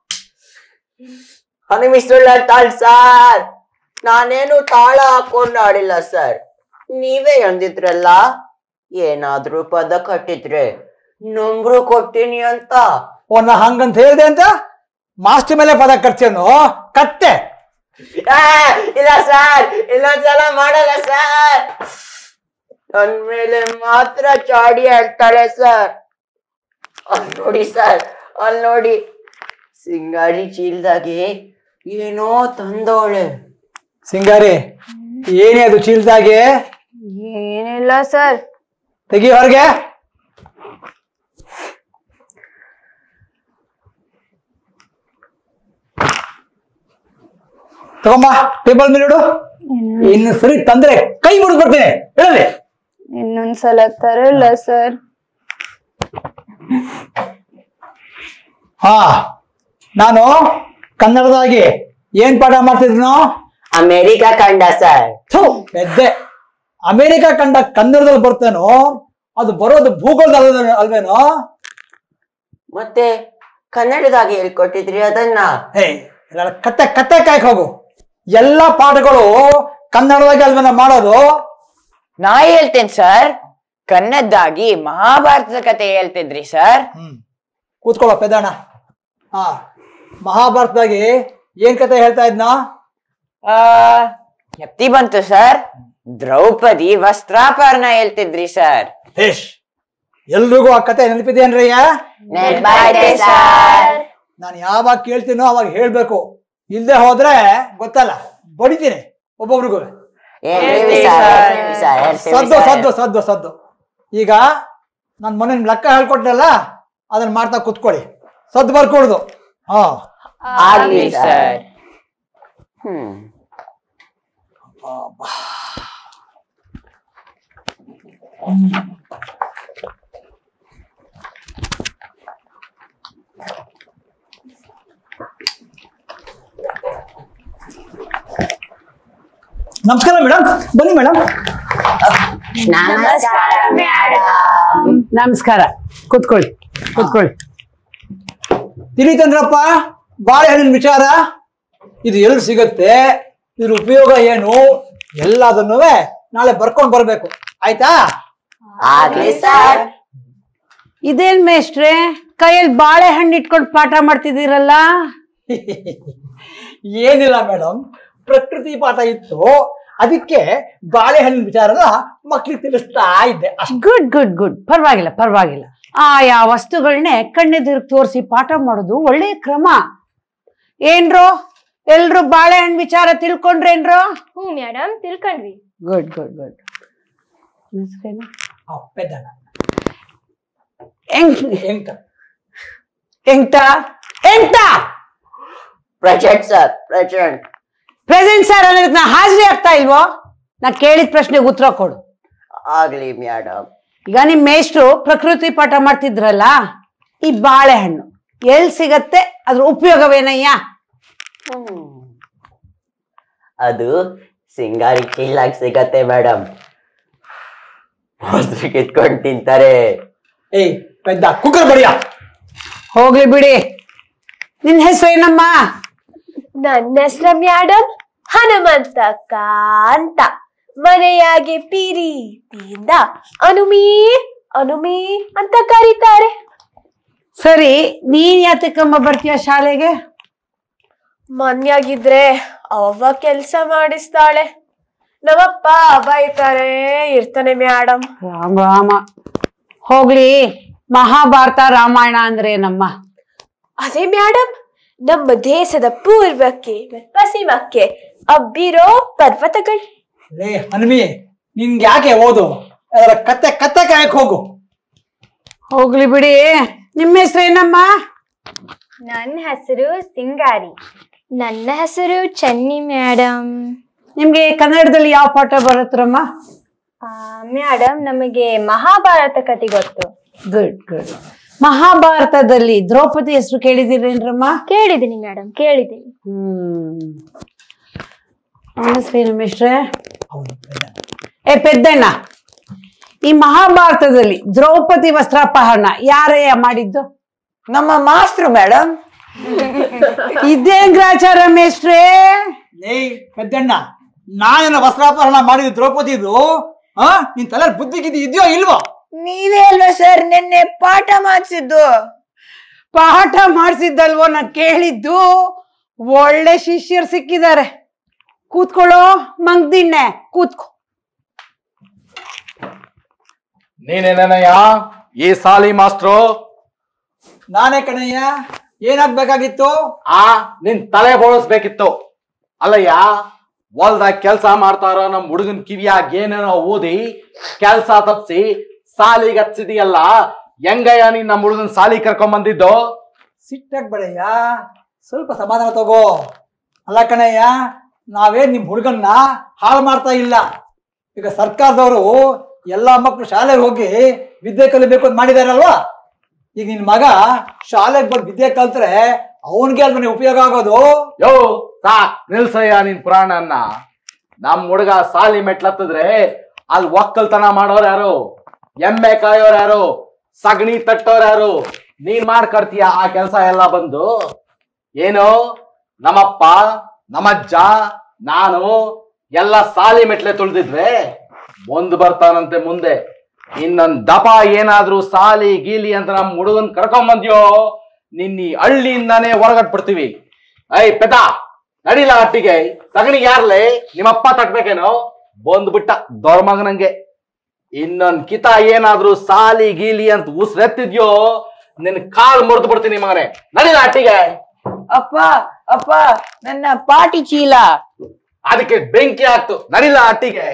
ಹನುಮಿ ಸುಳ್ಳಾಡ್ತಾಳ್ ಸರ್ ನಾನೇನು ತಾಳ ಹಾಕೊಂಡು ಆಡಿಲ್ಲ ಸರ್ ನೀವೇ ಅಂದಿದ್ರಲ್ಲ ಏನಾದ್ರೂ ಪದ ಕಟ್ಟಿದ್ರೆ ನಂಬ್ರು ಕೊಡ್ತೀನಿ ಅಂತ ಓ ನಾ ಹಂಗಂತ ಹೇಳ್ದೆ ಅಂತ ಮಾಸ್ಟರ್ ಮೇಲೆ ಪದ ಖರ್ಚೇನು ಕತ್ತೆ ಆ, ಇಲ್ಲ ಸರ್ ಇನ್ನೊಂದ್ಸಲ ಮಾಡಲ್ಲ ಸರ್ ನನ್ ಮೇಲೆ ಮಾತ್ರ ಚಾಡಿ ಆಡ್ತಾಳೆ ಸರ್ ಅಲ್ ನೋಡಿ ಸರ್ ಅಲ್ ನೋಡಿ ಸಿಂಗಾರಿ ಚೀಲ್ದಾಗೆ ಏನೋ ತಂದೋಳೆ ಸಿಂಗಾರಿ ಏನೇ ಅದು ಚೀಲ್ದಾಗೆ ಏನಿಲ್ಲ ಸರ್ ತೆಗಿ ಹೊರಗೆ ತಗೊಂಬ ಟೇಬಲ್ ಮೇಲೆ ಇಡು ಇನ್ನು ಸರಿ ತಂದ್ರೆ ಕೈ ಮುರಿದು ಬರ್ತೀನಿ ಹೇಳಿ ಇನ್ನೊಂದ್ಸಲ ತರಲ್ಲ ಸರ್ ಹಾ ನಾನು ಕನ್ನಡದಾಗಿ ಏನ್ ಪಾಠ ಮಾಡ್ತಿದ್ನು ಅಮೆರಿಕ ಕಂಡ ಸರ್ ಥು, ಪೆದ್ದೆ ಅಮೆರಿಕ ಕಂಡ ಕನ್ನಡದಲ್ಲಿ ಬರ್ತೇನೋ ಅದು ಬರೋದು ಭೂಗೋಳದಲ್ಲಿ ಅಲ್ವೇನೋ ಮತ್ತೆ ಕನ್ನಡದಾಗಿ ಹೇಳ್ಕೊಟ್ಟಿದ್ರಿ ಅದನ್ನ ಹೇ ಇಲ್ಲ ಕತ್ತೆ ಕತ್ತೆ ಕಾಯ್ಕ್ ಹೋಗು ಎಲ್ಲ ಪಾಠಗಳು ಕನ್ನಡದಾಗಿ ಅಲ್ವೇನ ಮಾಡೋದು ನಾ ಹೇಳ್ತೇನೆ ಸರ್ ಕನ್ನಡದಾಗಿ ಮಹಾಭಾರತದ ಕತೆ ಹೇಳ್ತಿದ್ರಿ ಸರ್ ಕೂತ್ಕೊಳ್ಳೋ ಪೆದಣ್ಣ ಹಾ ಮಹಾಭಾರತದಾಗಿ ಏನ್ ಕತೆ ಹೇಳ್ತಾ ಇದ್ನಾ ಆ ಎತ್ತಿ ಬಂತು ಸರ್ ದ್ರೌಪದಿ ವಸ್ತ್ರಾಪರಣ ಹೇಳ್ತಿದ್ರಿ ಸರ್ ಹೇಶ್ ಎಲ್ರಿಗೂ ಆ ಕತೆ ನೆನಪಿದೆಯನ್ರಯ್ಯ ನೆನ್ಪಾಯ್ತೆ ಸರ್ ನಾನು ಯಾವಾಗ ಕೇಳ್ತೀನೋ ಅವಾಗ ಹೇಳ್ಬೇಕು ಇಲ್ಲದೆ ಹೋದ್ರೆ ಗೊತ್ತಲ್ಲ ಬಡಿತೀನಿ ಒಬ್ಬೊಬ್ರಿಗೂ ಹೇಳ್ತೀವಿ ಸರ್, ಹೇಳ್ತೀವಿ ಸರ್, ಹೇಳ್ತೀವಿ ಸದ್ದು ಸರ್. ಸದ್ದು ಸದ್ದು ಸದ್ದು ಈಗ ನನ್ನ ಮೊನ್ನೆ ನಿಮ್ ಲೆಕ್ಕ ಹೇಳ್ಕೊಟ್ನಲ್ಲ ಅದನ್ನ ಮಾಡ್ತಾ ಕುತ್ಕೊಳ್ಳಿ ಸದ್ದು ಬರ್ಕೊಡುದು ಹಾ ಆಗ್ಲಿ ಸರ್ ಹ್ಮ್ ನಮಸ್ಕಾರ ಮೇಡಮ್ ಬನ್ನಿ ಮೇಡಮ್ ನಮಸ್ಕಾರ ನಮಸ್ಕಾರ ಕೂತ್ಕೊಳ್ಳಿ ಕೂತ್ಕೊಳ್ಳಿ ತಿಳಿತಂದ್ರಪ್ಪ ಬಾಳೆಹಣ್ಣಿನ ವಿಚಾರ ಇದು ಎಲ್ಲಿ ಸಿಗುತ್ತೆ ಇದ್ರ ಉಪಯೋಗ ಏನು ಎಲ್ಲದನ್ನೂ ನಾಳೆ ಬರ್ಕೊಂಡ್ ಬರ್ಬೇಕು ಆಯ್ತಾ ಆಗ್ಲಿ ಸರ್ ಇದೇನ್ ಮೇಷ್ಟ್ರೆ ಕೈಯಲ್ಲಿ ಬಾಳೆಹಣ್ಣು ಇಟ್ಕೊಂಡು ಪಾಠ ಮಾಡ್ತಿದ್ದೀರಲ್ಲ ಏನಿಲ್ಲ ಮೇಡಮ್ ಪ್ರಕೃತಿ ಪಾಠ ಇತ್ತು ಅದಕ್ಕೆ ಬಾಳೆಹಣ್ಣಿನ ವಿಚಾರನ ಮಕ್ಳಿಗೆ ತಿಳಿಸ್ತಾ ಇದ್ದೆ ಅಷ್ಟೇ ಗುಡ್ ಗುಡ್ ಗುಡ್ ಪರವಾಗಿಲ್ಲ ಪರವಾಗಿಲ್ಲ ಆಯಾ ವಸ್ತುಗಳನ್ನೇ ಕಣ್ಣೆದುರು ತೋರಿಸಿ ಪಾಠ ಮಾಡೋದು ಒಳ್ಳೆಯ ಕ್ರಮ ಏನ್ರೋ ಎಲ್ರು ಬಾಳೆಹಣ್ಣು ವಿಚಾರ ತಿಳ್ಕೊಂಡ್ರೇನ್ರೋ ಹ್ಞೂ ಮೇಡಮ್ ತಿಳ್ಕೊಂಡ್ವಿ ಗುಡ್ ಗುಡ್ ಗುಡ್ ಹೆಸ್ರೇನು? ಪೆದ್ದಣ್ಣ ಎಂಕ್ ಎಂಕ ಎಂಕ್ಟ ಎಂಕ್ಟ present sir present present sir ಅನ್ನೋದಕ್ಕೆ ನಾ ಹಾಜರಿ ಆಗ್ತಾ ಇಲ್ವೋ ನಾ ಕೇಳಿದ ಪ್ರಶ್ನೆಗೆ ಉತ್ತರ ಕೊಡು ಆಗ್ಲಿ ಮೇಡಮ್ ಈಗ ನಿಮ್ ಮೇಷ್ಟ್ರು ಪ್ರಕೃತಿ ಪಾಠ ಮಾಡ್ತಿದ್ರಲ್ಲ ಈ ಬಾಳೆಹಣ್ಣು ಎಲ್ಲಿ ಸಿಗತ್ತೆ ಅದ್ರ ಉಪಯೋಗವೇನಯ್ಯ ಅದು ಸಿಂಗಾರಿ ಚೀಲಾಗ್ ಸಿಗತ್ತೆ ಮೇಡಮ್ ಮೊಸರು ಕಿತ್ಕೊಂಡು ತಿಂತಾರೆ ಏಯ್ ಪೆದ್ದ ಕುಕ್ಕರ್ ಬಡಿಯ ಹೋಗ್ಲಿ ಬಿಡಿ ನಿನ್ ಹೆಸರು ಏನಮ್ಮ ನನ್ನ ಹೆಸ್ರ ಮ್ಯಾಡಮ್ ಹನುಮಂತಕ್ಕ ಅಂತ ಮನೆಯಾಗೆ ಪ್ರೀತಿಯಿಂದ ಅನುಮಿ ಅನುಮಿ ಅಂತ ಕರೀತಾರೆ ಸರಿ ನೀನ್ ಯಾತಕ್ಕಮ್ಮ ಬರ್ತೀಯ ಶಾಲೆಗೆ ಮನ್ಯಾಗಿದ್ರೆ ಅವ್ವ ಕೆಲ್ಸ ಮಾಡಿಸ್ತಾಳೆ ನಮ್ಮಪ್ಪ ಬೈತಾರೆ ಇರ್ತಾನೆ ಮ್ಯಾಡಮ್ ರಾಮ ರಾಮ ಹೋಗ್ಲಿ ಮಹಾಭಾರತ ರಾಮಾಯಣ ಅಂದ್ರೆ ಏನಮ್ಮ ಅದೇ ಮ್ಯಾಡಮ್ ನಮ್ಮ ದೇಶದ ಪೂರ್ವಕ್ಕೆ ಮತ್ತು ಪಶ್ಚಿಮಕ್ಕೆ ಹಬ್ಬಿರೋ ಪರ್ವತಗಳು ಲೇ ಹನುಮಿ ನಿನ್ಗೆ ಯಾಕೆ ಓದು ಅದರ ಕತ್ತೆ ಕತ್ತೆ ಕಾಯಕ್ ಹೋಗು ಹೋಗ್ಲಿ ಬಿಡಿ ನಿಮ್ಮ ಹೆಸರು ಏನಮ್ಮ ನನ್ನ ಹೆಸರು ಸಿಂಗಾರಿ ನನ್ನ ಹೆಸರು ಚನ್ನಿ ಮೇಡಮ್ ನಿಮ್ಗೆ ಕನ್ನಡದಲ್ಲಿ ಯಾವ ಪಾಠ ಬರುತ್ತರಮ್ಮ ಮೇಡಮ್ ನಮಗೆ ಮಹಾಭಾರತ ಕತೆ ಗೊತ್ತು ಗುಡ್ ಗುಡ್ ಮಹಾಭಾರತದಲ್ಲಿ ದ್ರೌಪದಿ ಹೆಸರು ಕೇಳಿದಿರೇನ್ರಮ್ಮ ಕೇಳಿದ್ದೀನಿ ಮೇಡಮ್ ಕೇಳಿದ್ದೀನಿ ಹ್ಮ್ ಅವನ ಹೆಸರೇನು ಮಿಶ್ರೆ ಏ ಪೆದ್ದಣ್ಣ ಈ ಮಹಾಭಾರತದಲ್ಲಿ ದ್ರೌಪದಿ ವಸ್ತ್ರಾಪಹರಣ ಯಾರಯ್ಯ ಮಾಡಿದ್ದು ನಮ್ಮ ಮಾಸ್ಟ್ರು ಮೇಡಮ್ ಇದೇನ್ ಗ್ರಾಚಾರ ಮೇಷ್ಟ್ರೇ ಲೇ ಪೆದ್ದಣ್ಣ ನಾನೇನ ವಸ್ತ್ರಾಪಹರಣ ಮಾಡಿದ ದ್ರೌಪದಿದು ಆ ನಿನ್ ತಲೆ ಬುದ್ಧಿ ಗಿದ್ದಿ ಇದೆಯೋ ಇಲ್ವೋ ನೀವೇ ಅಲ್ವಾ ಸರ್ ನಿನ್ನೆ ಪಾಠ ಮಾಡಿಸಿದ್ದು ಪಾಠ ಮಾಡಿಸಿದ್ದಲ್ವೋ ನಾನು ಕೇಳಿದ್ದು ಒಳ್ಳೆ ಶಿಷ್ಯರು ಸಿಕ್ಕಿದ್ದಾರೆ ಕೂತ್ಕೊಳ್ಳೋ ಮಂಗ್ದಿಣ್ಣೆ ಕೂತ್ಕೊ ನೀನೇನಯ್ಯ ಈ ಸಾಲಿ ಮಾಸ್ಟ್ರು ನಾನೇ ಕಣಯ್ಯ ಏನಾಗ್ಬೇಕಾಗಿತ್ತು ಆ ನಿನ್ ತಲೆ ಬೋಳಿಸ್ಬೇಕಿತ್ತು ಅಲ್ಲಯ್ಯ ಹೊಲ್ದಾಗ ಕೆಲ್ಸ ಮಾಡ್ತಾರ ನಮ್ ಹುಡುಗನ್ ಕಿವಿಯಾಗ ಏನೇನೋ ಓದಿ ಕೆಲ್ಸ ತಪ್ಸಿ ಸಾಲಿಗೆ ಹಚ್ಚಿದೀಯಲ್ಲ ಹೆಂಗಯ್ಯ ನೀನ್ ನಮ್ ಹುಡುಗನ್ ಸಾಲಿ ಕರ್ಕೊಂಡ್ ಬಂದಿದ್ದು ಸಿಟ್ಟಾಗ್ಬೇಡಯ್ಯ ಸ್ವಲ್ಪ ಸಮಾಧಾನ ತಗೋ ಅಲ್ಲ ಕಣಯ್ಯ ನಾವೇನ್ ನಿಮ್ ಹುಡುಗನ್ನ ಹಾಳು ಮಾಡ್ತಾ ಇಲ್ಲ ಈಗ ಸರ್ಕಾರದವರು ಎಲ್ಲಾ ಮಕ್ಕಳು ಶಾಲೆಗೆ ಹೋಗಿ ವಿದ್ಯೆ ಕಲಿಬೇಕು ಅಂತ ಮಾಡಿದಾರಲ್ವಾ ಈಗ ನಿನ್ ಮಗ ಶಾಲೆಗೆ ಬಂದು ವಿದ್ಯೆ ಕಲ್ತ್ರೆ ಅವನ್ಗೆ ಅಲ್ವ ಉಪಯೋಗ ಆಗೋದು ಯೋ ಸಾಕ್ ನಿಲ್ಸಯ್ಯ ನಿನ್ ಪುರಾಣನ್ನ ನಮ್ ಹುಡುಗ ಸಾಲಿ ಮೆಟ್ಲತ್ತಿದ್ರೆ ಅಲ್ಲಿ ಒಕ್ಕಲ್ತನ ಮಾಡೋರ್ ಯಾರು ಎಮ್ಮೆ ಕಾಯೋರ್ ಯಾರು ಸಗಣಿ ತಟ್ಟೋರ್ ಯಾರು ನೀನ್ ಮಾಡ್ಕೊಡ್ತೀಯ ಆ ಕೆಲಸ ಎಲ್ಲ ಬಂದು ಏನು ನಮ್ಮಪ್ಪ ನಮ್ಮಜ್ಜ ನಾನು ಎಲ್ಲ ಸಾಲಿ ಮೆಟ್ಲೆ ತುಳಿದಿದ್ವೆ ಮುಂದ್ ಬರ್ತಾನಂತೆ ಮುಂದೆ ಇನ್ನೊಂದ್ ದಪ ಏನಾದ್ರೂ ಸಾಲಿ ಗೀಲಿ ಅಂತ ನಮ್ ಹುಡುಗನ್ ಕರ್ಕೊಂಡ್ ಬಂದ್ಯೋ ನಿನ್ನ ಈ ಹಳ್ಳಿಯಿಂದಾನೇ ಹೊರಗಟ್ಬಿಡ್ತೀವಿ ಐ ಪೆದ ನಡಿಲ ಅಟ್ಟಿಗೆ ಸಗಣಿ ಯಾರ್ಲೆ ನಿಮ್ಮಪ್ಪ ತಟ್ಬೇಕೇನೋ ಬಂದ್ಬಿಟ್ಟ ದೊರ್ಮಗನಂಗೆ ಇನ್ನೊಂದ್ ಕಿತ ಏನಾದ್ರೂ ಸಾಲಿ ಗೀಲಿ ಅಂತ ಉಸ್ರೆತ್ತಿದ್ಯೋ ನಿನ್ ಕಾಲ್ ಮುರಿದು ಬಿಡ್ತೀನಿ ಮಗನೇ ನಡಿಲ ಅಟ್ಟಿಗೆ ಅಪ್ಪ ಅಪ್ಪ ನನ್ನ ಪಾಟಿ ಚೀಲ ಅದಕ್ಕೆ ಬೆಂಕಿ ಆಗ್ತು ನಡಿಲ ಅಟ್ಟಿಗೆ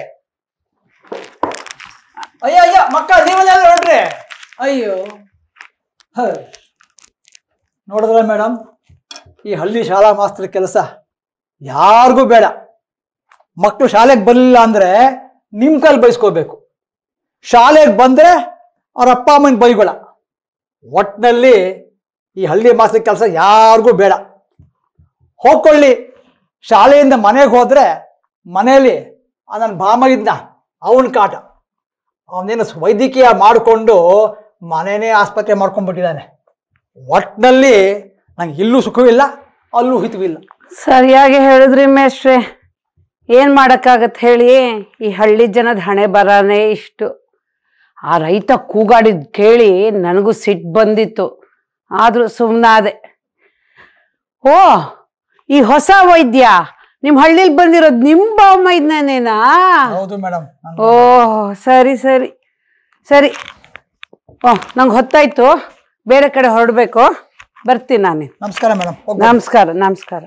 ಅಯ್ಯೋ ಅಯ್ಯೋ ಮಕ್ಕಳ ನೀವೆಲ್ಲ ಹೊರಟ್ರಿ ಅಯ್ಯೋ ಹ. ನೋಡಿದ್ರ ಮೇಡಮ್ ಈ ಹಳ್ಳಿ ಶಾಲಾ ಮಾಸ್ತರ ಕೆಲಸ ಯಾರಿಗೂ ಬೇಡ ಮಕ್ಕಳು ಶಾಲೆಗೆ ಬರಲಿಲ್ಲ ಅಂದ್ರೆ ನಿಮ್ ಕೈಲಿ ಬಯಸ್ಕೋಬೇಕು ಶಾಲೆಗೆ ಬಂದ್ರೆ ಅವ್ರ ಅಪ್ಪ ಅಮ್ಮನ ಬೈಗೊಳ ಒಟ್ಟಿನಲ್ಲಿ ಈ ಹಳ್ಳಿ ಮಾಸ್ತರ ಕೆಲಸ ಯಾರಿಗೂ ಬೇಡ ಹೋಗ್ಕೊಳ್ಳಿ ಶಾಲೆಯಿಂದ ಮನೆಗೆ ಹೋದ್ರೆ ಮನೆಯಲ್ಲಿ ನನ್ನ ಭಾಮ ಇದ್ನ ಅವನ ಕಾಟ ಅವನೇನು ವೈದ್ಯಕೀಯ ಮಾಡಿಕೊಂಡು ಮನೆನೇ ಆಸ್ಪತ್ರೆ ಮಾಡ್ಕೊಂಡ್ಬಿಟ್ಟಿದ್ದಾನೆ ಒಟ್ಟಿನಲ್ಲಿ ನಂಗೆ ಇಲ್ಲೂ ಸುಖವಿಲ್ಲ ಅಲ್ಲೂ ಹಿತವಿಲ್ಲ ಸರಿಯಾಗಿ ಹೇಳಿದ್ರಿ ಮೇಷ್ಟ್ರೆ ಏನ್ ಮಾಡಕ್ಕಾಗತ್ತೆ ಹೇಳಿ ಈ ಹಳ್ಳಿ ಜನದ ಹಣೆ ಬರಾನೇ ಇಷ್ಟು ಆ ರೈತ ಕೂಗಾಡಿದ್ ಕೇಳಿ ನನಗೂ ಸಿಟ್ಟು ಬಂದಿತ್ತು ಆದ್ರೂ ಸುಮ್ಮನಾದೆ ಓ ಈ ಹೊಸ ವೈದ್ಯ ನಿಮ್ ಹಳ್ಳಿಲಿ ಬಂದಿರೋದು ನಿಮ್ ಬಾವಮ್ಮ ಇದ್ನೇನಾ ಹೌದು ಮೇಡಮ್ ಓ ಸರಿ ಸರಿ ಸರಿ ಓ ನಂಗೆ ಹೊತ್ತಾಯ್ತು ಬೇರೆ ಕಡೆ ಹೊರಡ್ಬೇಕು ಬರ್ತೀನಿ ನಾನು ನಮಸ್ಕಾರ ಮೇಡಮ್ ನಮಸ್ಕಾರ ನಮಸ್ಕಾರ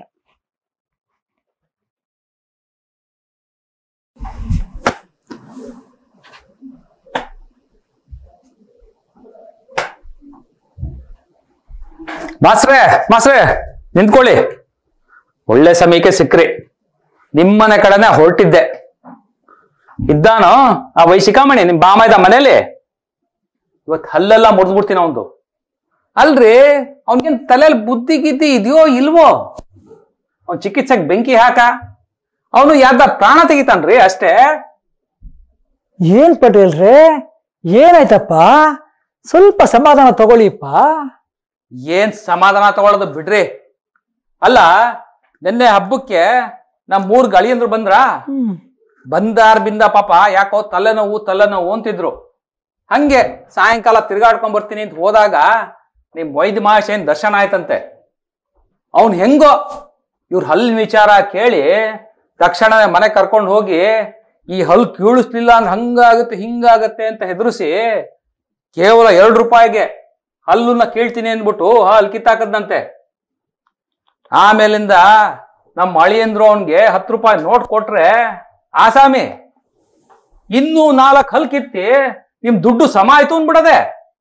ಮಾಸ್ಟ್ರೇ ಮಾಸ್ಟ್ರೇ ನಿಂತ್ಕೊಳ್ಳಿ ಒಳ್ಳೆ ಸಮಯಕ್ಕೆ ಸಿಕ್ಕ್ರಿ ನಿಮ್ಮನೆ ಕಡೆನೆ ಹೊರಟಿದ್ದೆ ಇದ್ದಾನೋ ಆ ವೈಶಿಕಾಮಣಿ ನಿಮ್ ಬಾಮ ಇದ್ದ ಮನೇಲಿ ಇವತ್ತು ಹಲ್ಲೆಲ್ಲ ಮುರಿದ್ಬಿಡ್ತೀನಿ ಅವಂದು ಅಲ್ರಿ ಅವನಿಗೇನ್ ತಲೆಯಲ್ಲಿ ಬುದ್ಧಿ ಗಿದ್ದಿ ಇದೆಯೋ ಇಲ್ವೋ ಅವ್ನ್ ಚಿಕಿತ್ಸೆಗೆ ಬೆಂಕಿ ಹಾಕ ಅವನು ಯಾರ್ದ ಪ್ರಾಣ ತೆಗಿತಾನ್ರಿ ಅಷ್ಟೇ ಏನ್ ಪಟೇಲ್ ರೇ ಏನಾಯ್ತಪ್ಪ ಸ್ವಲ್ಪ ಸಮಾಧಾನ ತಗೊಳ್ಳಿಪ್ಪ ಏನ್ ಸಮಾಧಾನ ತಗೊಳ್ಳೋದು ಬಿಡ್ರಿ ಅಲ್ಲ ನಿನ್ನೆ ಹಬ್ಬಕ್ಕೆ ನಮ್ ಮೂರ್ ಗಳಿಯಂದ್ರು ಬಂದ್ರ ಬಂದಾರ್ ಬಿಂದ ಪಾಪ ಯಾಕೋ ತಲೆನೋವು ತಲೆನೋವು ಅಂತಿದ್ರು ಹಂಗೆ ಸಾಯಂಕಾಲ ತಿರ್ಗಾಡ್ಕೊಂಡ್ ಬರ್ತೀನಿ ಅಂತ ಹೋದಾಗ ನಿಮ್ ವೈದ್ಯ ಮಹಾಶಯನ್ ದರ್ಶನ ಆಯ್ತಂತೆ ಅವ್ನ್ ಹೆಂಗೋ ಇವ್ರ ಹಲ್ಲಿನ ವಿಚಾರ ಕೇಳಿ ತಕ್ಷಣವೇ ಮನೆ ಕರ್ಕೊಂಡು ಹೋಗಿ ಈ ಹಲ್ ಕೀಳಿಸ್ಲಿಲ್ಲ ಅಂದ್ರೆ ಹಂಗಾಗತ್ತೆ ಹಿಂಗಾಗತ್ತೆ ಅಂತ ಹೆದರಿಸಿ ಕೇವಲ ಎರಡು ರೂಪಾಯಿಗೆ ಹಲ್ಲನ್ನ ಕೀಳ್ತೀನಿ ಅಂದ್ಬಿಟ್ಟು ಹಲ್ ಕಿತ್ತಾಕದ್ನಂತೆ ಆಮೇಲಿಂದ ನಮ್ಮ ಅಳಿಯಂದ್ರು ಅವನ್ಗೆ ಹತ್ತು ರೂಪಾಯಿ ನೋಟ್ ಕೊಟ್ರೆ ಆಸಾಮಿ ಇನ್ನೂ ನಾಲ್ಕು ಹಲ್ ಕಿತ್ತಿ ನಿಮ್ ದುಡ್ಡು ಸಮ ಆಯ್ತು ಅನ್ಬಿಡದೆ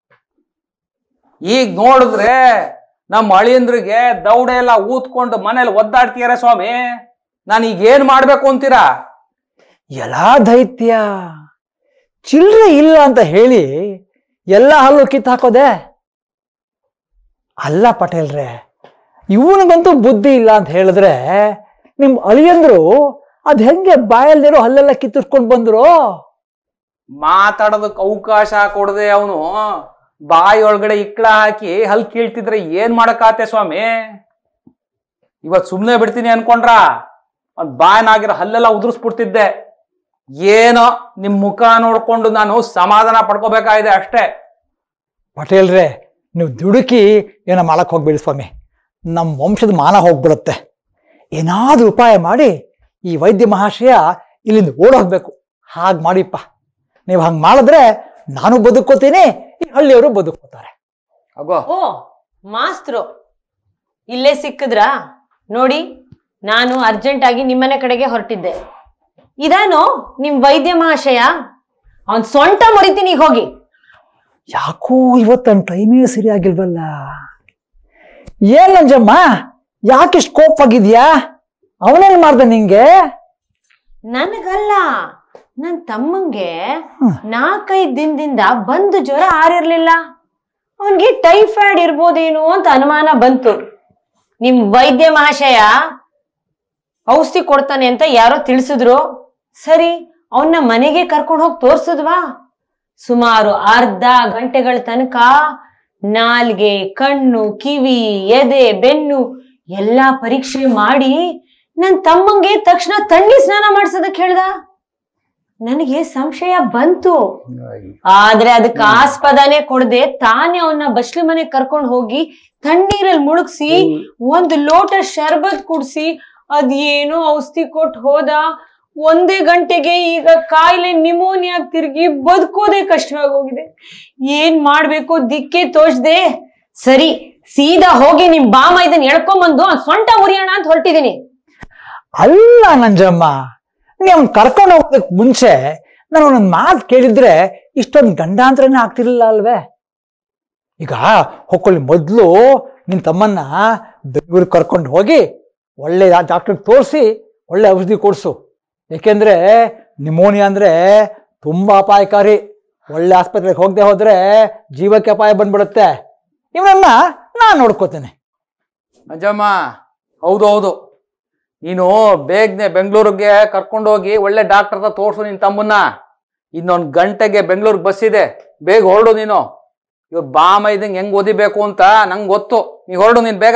ಈಗ ನೋಡಿದ್ರೆ ನಮ್ಮ ಅಳಿಯಂದ್ರಿಗೆ ದೌಡೆ ಎಲ್ಲ ಊದ್ಕೊಂಡು ಮನೇಲಿ ಒದ್ದಾಡ್ತೀಯಾರ ಸ್ವಾಮಿ ನಾನು ಈಗ ಏನ್ ಮಾಡ್ಬೇಕು ಅಂತೀರಾ ಎಲ್ಲಾ ದೈತ್ಯ ಚಿಲ್ಲರೆ ಇಲ್ಲ ಅಂತ ಹೇಳಿ ಎಲ್ಲ ಹಲ್ಲು ಕಿತ್ತು ಹಾಕೋದೆ ಅಲ್ಲ ಪಟೇಲ್ರೆ ಇವನಿಗಂತೂ ಬುದ್ಧಿ ಇಲ್ಲ ಅಂತ ಹೇಳಿದ್ರೆ ನಿಮ್ ಅಳಿಯಂದ್ರು ಅದ್ ಹೆಂಗೆ ಬಾಯಲ್ದಿರೋ ಹಲ್ಲೆಲ್ಲ ಕಿತ್ತಿಸ್ಕೊಂಡ್ ಬಂದ್ರು ಮಾತಾಡೋದಕ್ಕೆ ಅವಕಾಶ ಕೊಡದೆ ಅವನು ಬಾಯಿ ಒಳಗಡೆ ಇಕ್ಳ ಹಾಕಿ ಹಲ್ ಕೀಳ್ತಿದ್ರೆ ಏನ್ ಮಾಡಕ್ಕಾತೆ ಸ್ವಾಮಿ ಇವತ್ ಸುಮ್ನೆ ಬಿಡ್ತೀನಿ ಅನ್ಕೊಂಡ್ರ ಅವ್ನ್ ಬಾಯನಾಗಿರೋ ಹಲ್ಲೆಲ್ಲ ಉದುರಿಸ್ಬಿಡ್ತಿದ್ದೆ ಏನೋ ನಿಮ್ ಮುಖ ನೋಡ್ಕೊಂಡು ನಾನು ಸಮಾಧಾನ ಪಡ್ಕೋಬೇಕಾಗಿದೆ ಅಷ್ಟೇ ಪಟೇಲ್ರೆ ನೀವು ದುಡುಕಿ ಏನೋ ಮಾಡಕ್ ಹೋಗ್ಬೇಡಿ ಸ್ವಾಮಿ ನಮ್ಮ ವಂಶದ ಮಾನ ಹೋಗ್ಬಿಡುತ್ತೆ ಏನಾದ್ರೂ ಉಪಾಯ ಮಾಡಿ ಈ ವೈದ್ಯ ಮಹಾಶಯ ಇಲ್ಲಿಂದ ಓಡೋಗ್ಬೇಕು ಹಾಗೆ ಮಾಡಿಪ್ಪ ನೀವು ಹಂಗೆ ಮಾಡಿದ್ರೆ ನಾನು ಬದುಕೋತೀನಿ ಈ ಹಳ್ಳಿಯವರು ಬದುಕೋತಾರೆ ಅಗೋ ಓ ಮಾಸ್ತ್ರು ಇಲ್ಲೇ ಸಿಕ್ಕಿದ್ರಾ ನೋಡಿ ನಾನು ಅರ್ಜೆಂಟ್ ಆಗಿ ನಿಮ್ಮನೆ ಕಡೆಗೆ ಹೊರಟಿದ್ದೆ ಇದಾನು ನಿಮ್ ವೈದ್ಯ ಮಹಾಶಯ ಅವನ್ ಸೊಂಟ ಮುರಿತೀನಿ ಹೋಗಿ ಯಾಕೋ ಇವತ್ತನ ಟೈಮೇ ಸರಿಯಾಗಿಲ್ವಲ್ಲ ಏನ್ ನಂಜಮ್ಮ ಯಾಕಿಷ್ಟು ಕೋಪಾಗಿದ್ಯಾ ಅವನೇನ್ ಮಾಡ್ದೆ ನಿಂಗೆ ನನಗಲ್ಲ ನನ್ ತಮ್ಮಂಗೆ ನಾಲ್ಕೈದ್ ದಿನದಿಂದ ಬಂದು ಜ್ವರ ಆರಿರ್ಲಿಲ್ಲ ಅವನ್ಗೆ ಟೈಫಾಯ್ಡ್ ಇರ್ಬೋದೇನೋ ಅಂತ ಅನುಮಾನ ಬಂತು ನಿಮ್ ವೈದ್ಯ ಮಹಾಶಯ ಔಷಧಿ ಕೊಡ್ತಾನೆ ಅಂತ ಯಾರೋ ತಿಳಿಸಿದ್ರು ಸರಿ ಅವನ್ನ ಮನೆಗೆ ಕರ್ಕೊಂಡು ಹೋಗಿ ತೋರ್ಸಿದ್ವಾ ಸುಮಾರು ಅರ್ಧ ಗಂಟೆಗಳ ತನಕ ನಾಲ್ಗೆ ಕಣ್ಣು ಕಿವಿ ಎದೆ ಬೆನ್ನು ಎಲ್ಲಾ ಪರೀಕ್ಷೆ ಮಾಡಿ ನನ್ ತಮ್ಮಂಗೆ ತಕ್ಷಣ ತಣ್ಣಿ ಸ್ನಾನ ಮಾಡ್ಸೋದಕ್ ಹೇಳ್ದ ನನಗೆ ಸಂಶಯ ಬಂತು ಆದ್ರೆ ಅದಕ್ಕೆ ಆಸ್ಪದನೆ ಕೊಡದೆ ತಾನೇ ಅವನ್ನ ಬಸ್ಲಿ ಮನೆ ಕರ್ಕೊಂಡು ಹೋಗಿ ತಣ್ಣೀರಲ್ಲಿ ಮುಳುಗ್ಸಿ ಒಂದು ಲೋಟ ಶರ್ಬತ್ ಕುಡ್ಸಿ ಅದೇನೋ ಔಷಧಿ ಕೊಟ್ಟು ಹೋದ ಒಂದೇ ಗಂಟೆಗೆ ಈಗ ಕಾಯಿಲೆ ನಿಮೋನಿಯಾ ತಿರುಗಿ ಬದುಕೋದೇ ಕಷ್ಟವಾಗೋಗಿದೆ ಏನ್ ಮಾಡ್ಬೇಕು ದಿಕ್ಕೆ ತೋಚ್ದೆ ಸರಿ ಸೀದಾ ಹೋಗಿ ನಿಮ್ ಬಾಮ ಇದನ್ನ ಎಳ್ಕೊಂಬಂದು ಅವ್ನ್ ಸೊಂಟ ಮುರಿಯೋಣ ಅಂತ ಹೊರಟಿದೀನಿ ಅಲ್ಲ ನಂಜಮ್ಮ ನೀವು ಕರ್ಕೊಂಡು ಹೋಗೋದಕ್ ಮುಂಚೆ ನಾನು ಒಂದೊಂದು ಮಾತು ಕೇಳಿದ್ರೆ ಇಷ್ಟೊಂದು ಗಂಡಾಂತರನೇ ಆಗ್ತಿರ್ಲಿಲ್ಲ ಅಲ್ವೇ ಈಗ ಹೊಕ್ಕೊಳ್ಳಿ ಮೊದಲು ನಿನ್ ತಮ್ಮನ್ನ ಬೆಂಗಳೂರಿಗೆ ಕರ್ಕೊಂಡು ಹೋಗಿ ಒಳ್ಳೆ ಡಾಕ್ಟರ್ಗೆ ತೋರಿಸಿ ಒಳ್ಳೆ ಔಷಧಿ ಕೊಡ್ಸು ಏಕೆಂದ್ರೆ ನಿಮೋನಿಯಾ ಅಂದ್ರೆ ತುಂಬಾ ಅಪಾಯಕಾರಿ ಒಳ್ಳೆ ಆಸ್ಪತ್ರೆಗೆ ಹೋಗದೆ ಹೋದ್ರೆ ಜೀವಕ್ಕೆ ಅಪಾಯ ಬಂದ್ಬಿಡುತ್ತೆ ಇವನನ್ನ ನಾನ್ ನೋಡ್ಕೋತೇನೆ ಅಜ್ಜಮ್ಮ ಹೌದು ಹೌದು ನೀನು ಬೇಗನೆ ಬೆಂಗಳೂರಿಗೆ ಕರ್ಕೊಂಡೋಗಿ ಒಳ್ಳೆ ಡಾಕ್ಟರ್ ಹತ್ರ ತೋರ್ಸು ನಿನ್ ತಮ್ಮನ್ನ ಇನ್ನೊಂದ್ ಗಂಟೆಗೆ ಬೆಂಗಳೂರಿಗೆ ಬಸ್ ಇದೆ ಬೇಗ ಹೊರಡು ನೀನು ಇವ್ರು ಬಾಮ ಇದಂಗೆ ಹೆಂಗ್ ಓದಿಬೇಕು ಅಂತ ನಂಗೆ ಗೊತ್ತು ನೀ ಹೊರಡು ನೀನ್ ಬೇಗ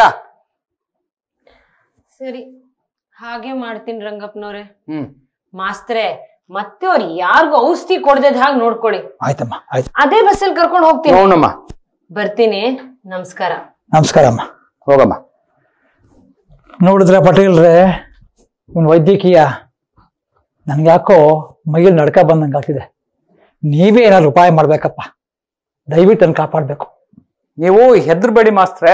ಸರಿ ಹಾಗೆ ಮಾಡ್ತೀನಿ ರಂಗಪ್ಪನವ್ರೆ ಹ್ಮ್ ಮಾಸ್ತ್ರೆ ಮತ್ತೆ ಅವ್ರು ಯಾರಿಗೂ ಔಷಧಿ ಕೊಡ್ದದ್ ಹಾಗೆ ನೋಡ್ಕೊಳ್ಳಿ ಆಯ್ತಮ್ಮ ಆಯ್ತು ಅದೇ ಬಸ್ಸಲ್ಲಿ ಕರ್ಕೊಂಡು ಹೋಗ್ತೀನಿ ನೋಡಮ್ಮ ಬರ್ತೀನಿ ನಮಸ್ಕಾರ ನಮಸ್ಕಾರಮ್ಮ ಹೋಗಮ್ಮ ನೋಡಿದ್ರೆ ಪಟೇಲ್ರೆ ಇವ್ನ ವೈದ್ಯಕೀಯ ನನ್ಗ್ಯಾಕೋ ಮೈಯಲ್ಲಿ ನಡ್ಕ ಬಂದಂಗೆ ಆಗ್ತಿದೆ ನೀವೇ ಏನಾದ್ರು ಉಪಾಯ ಮಾಡ್ಬೇಕಪ್ಪ ದಯವಿಟ್ಟು ನನ್ನ ಕಾಪಾಡ್ಬೇಕು ನೀವು ಹೆದರ್ಬೇಡಿ ಮಾಸ್ತ್ರೆ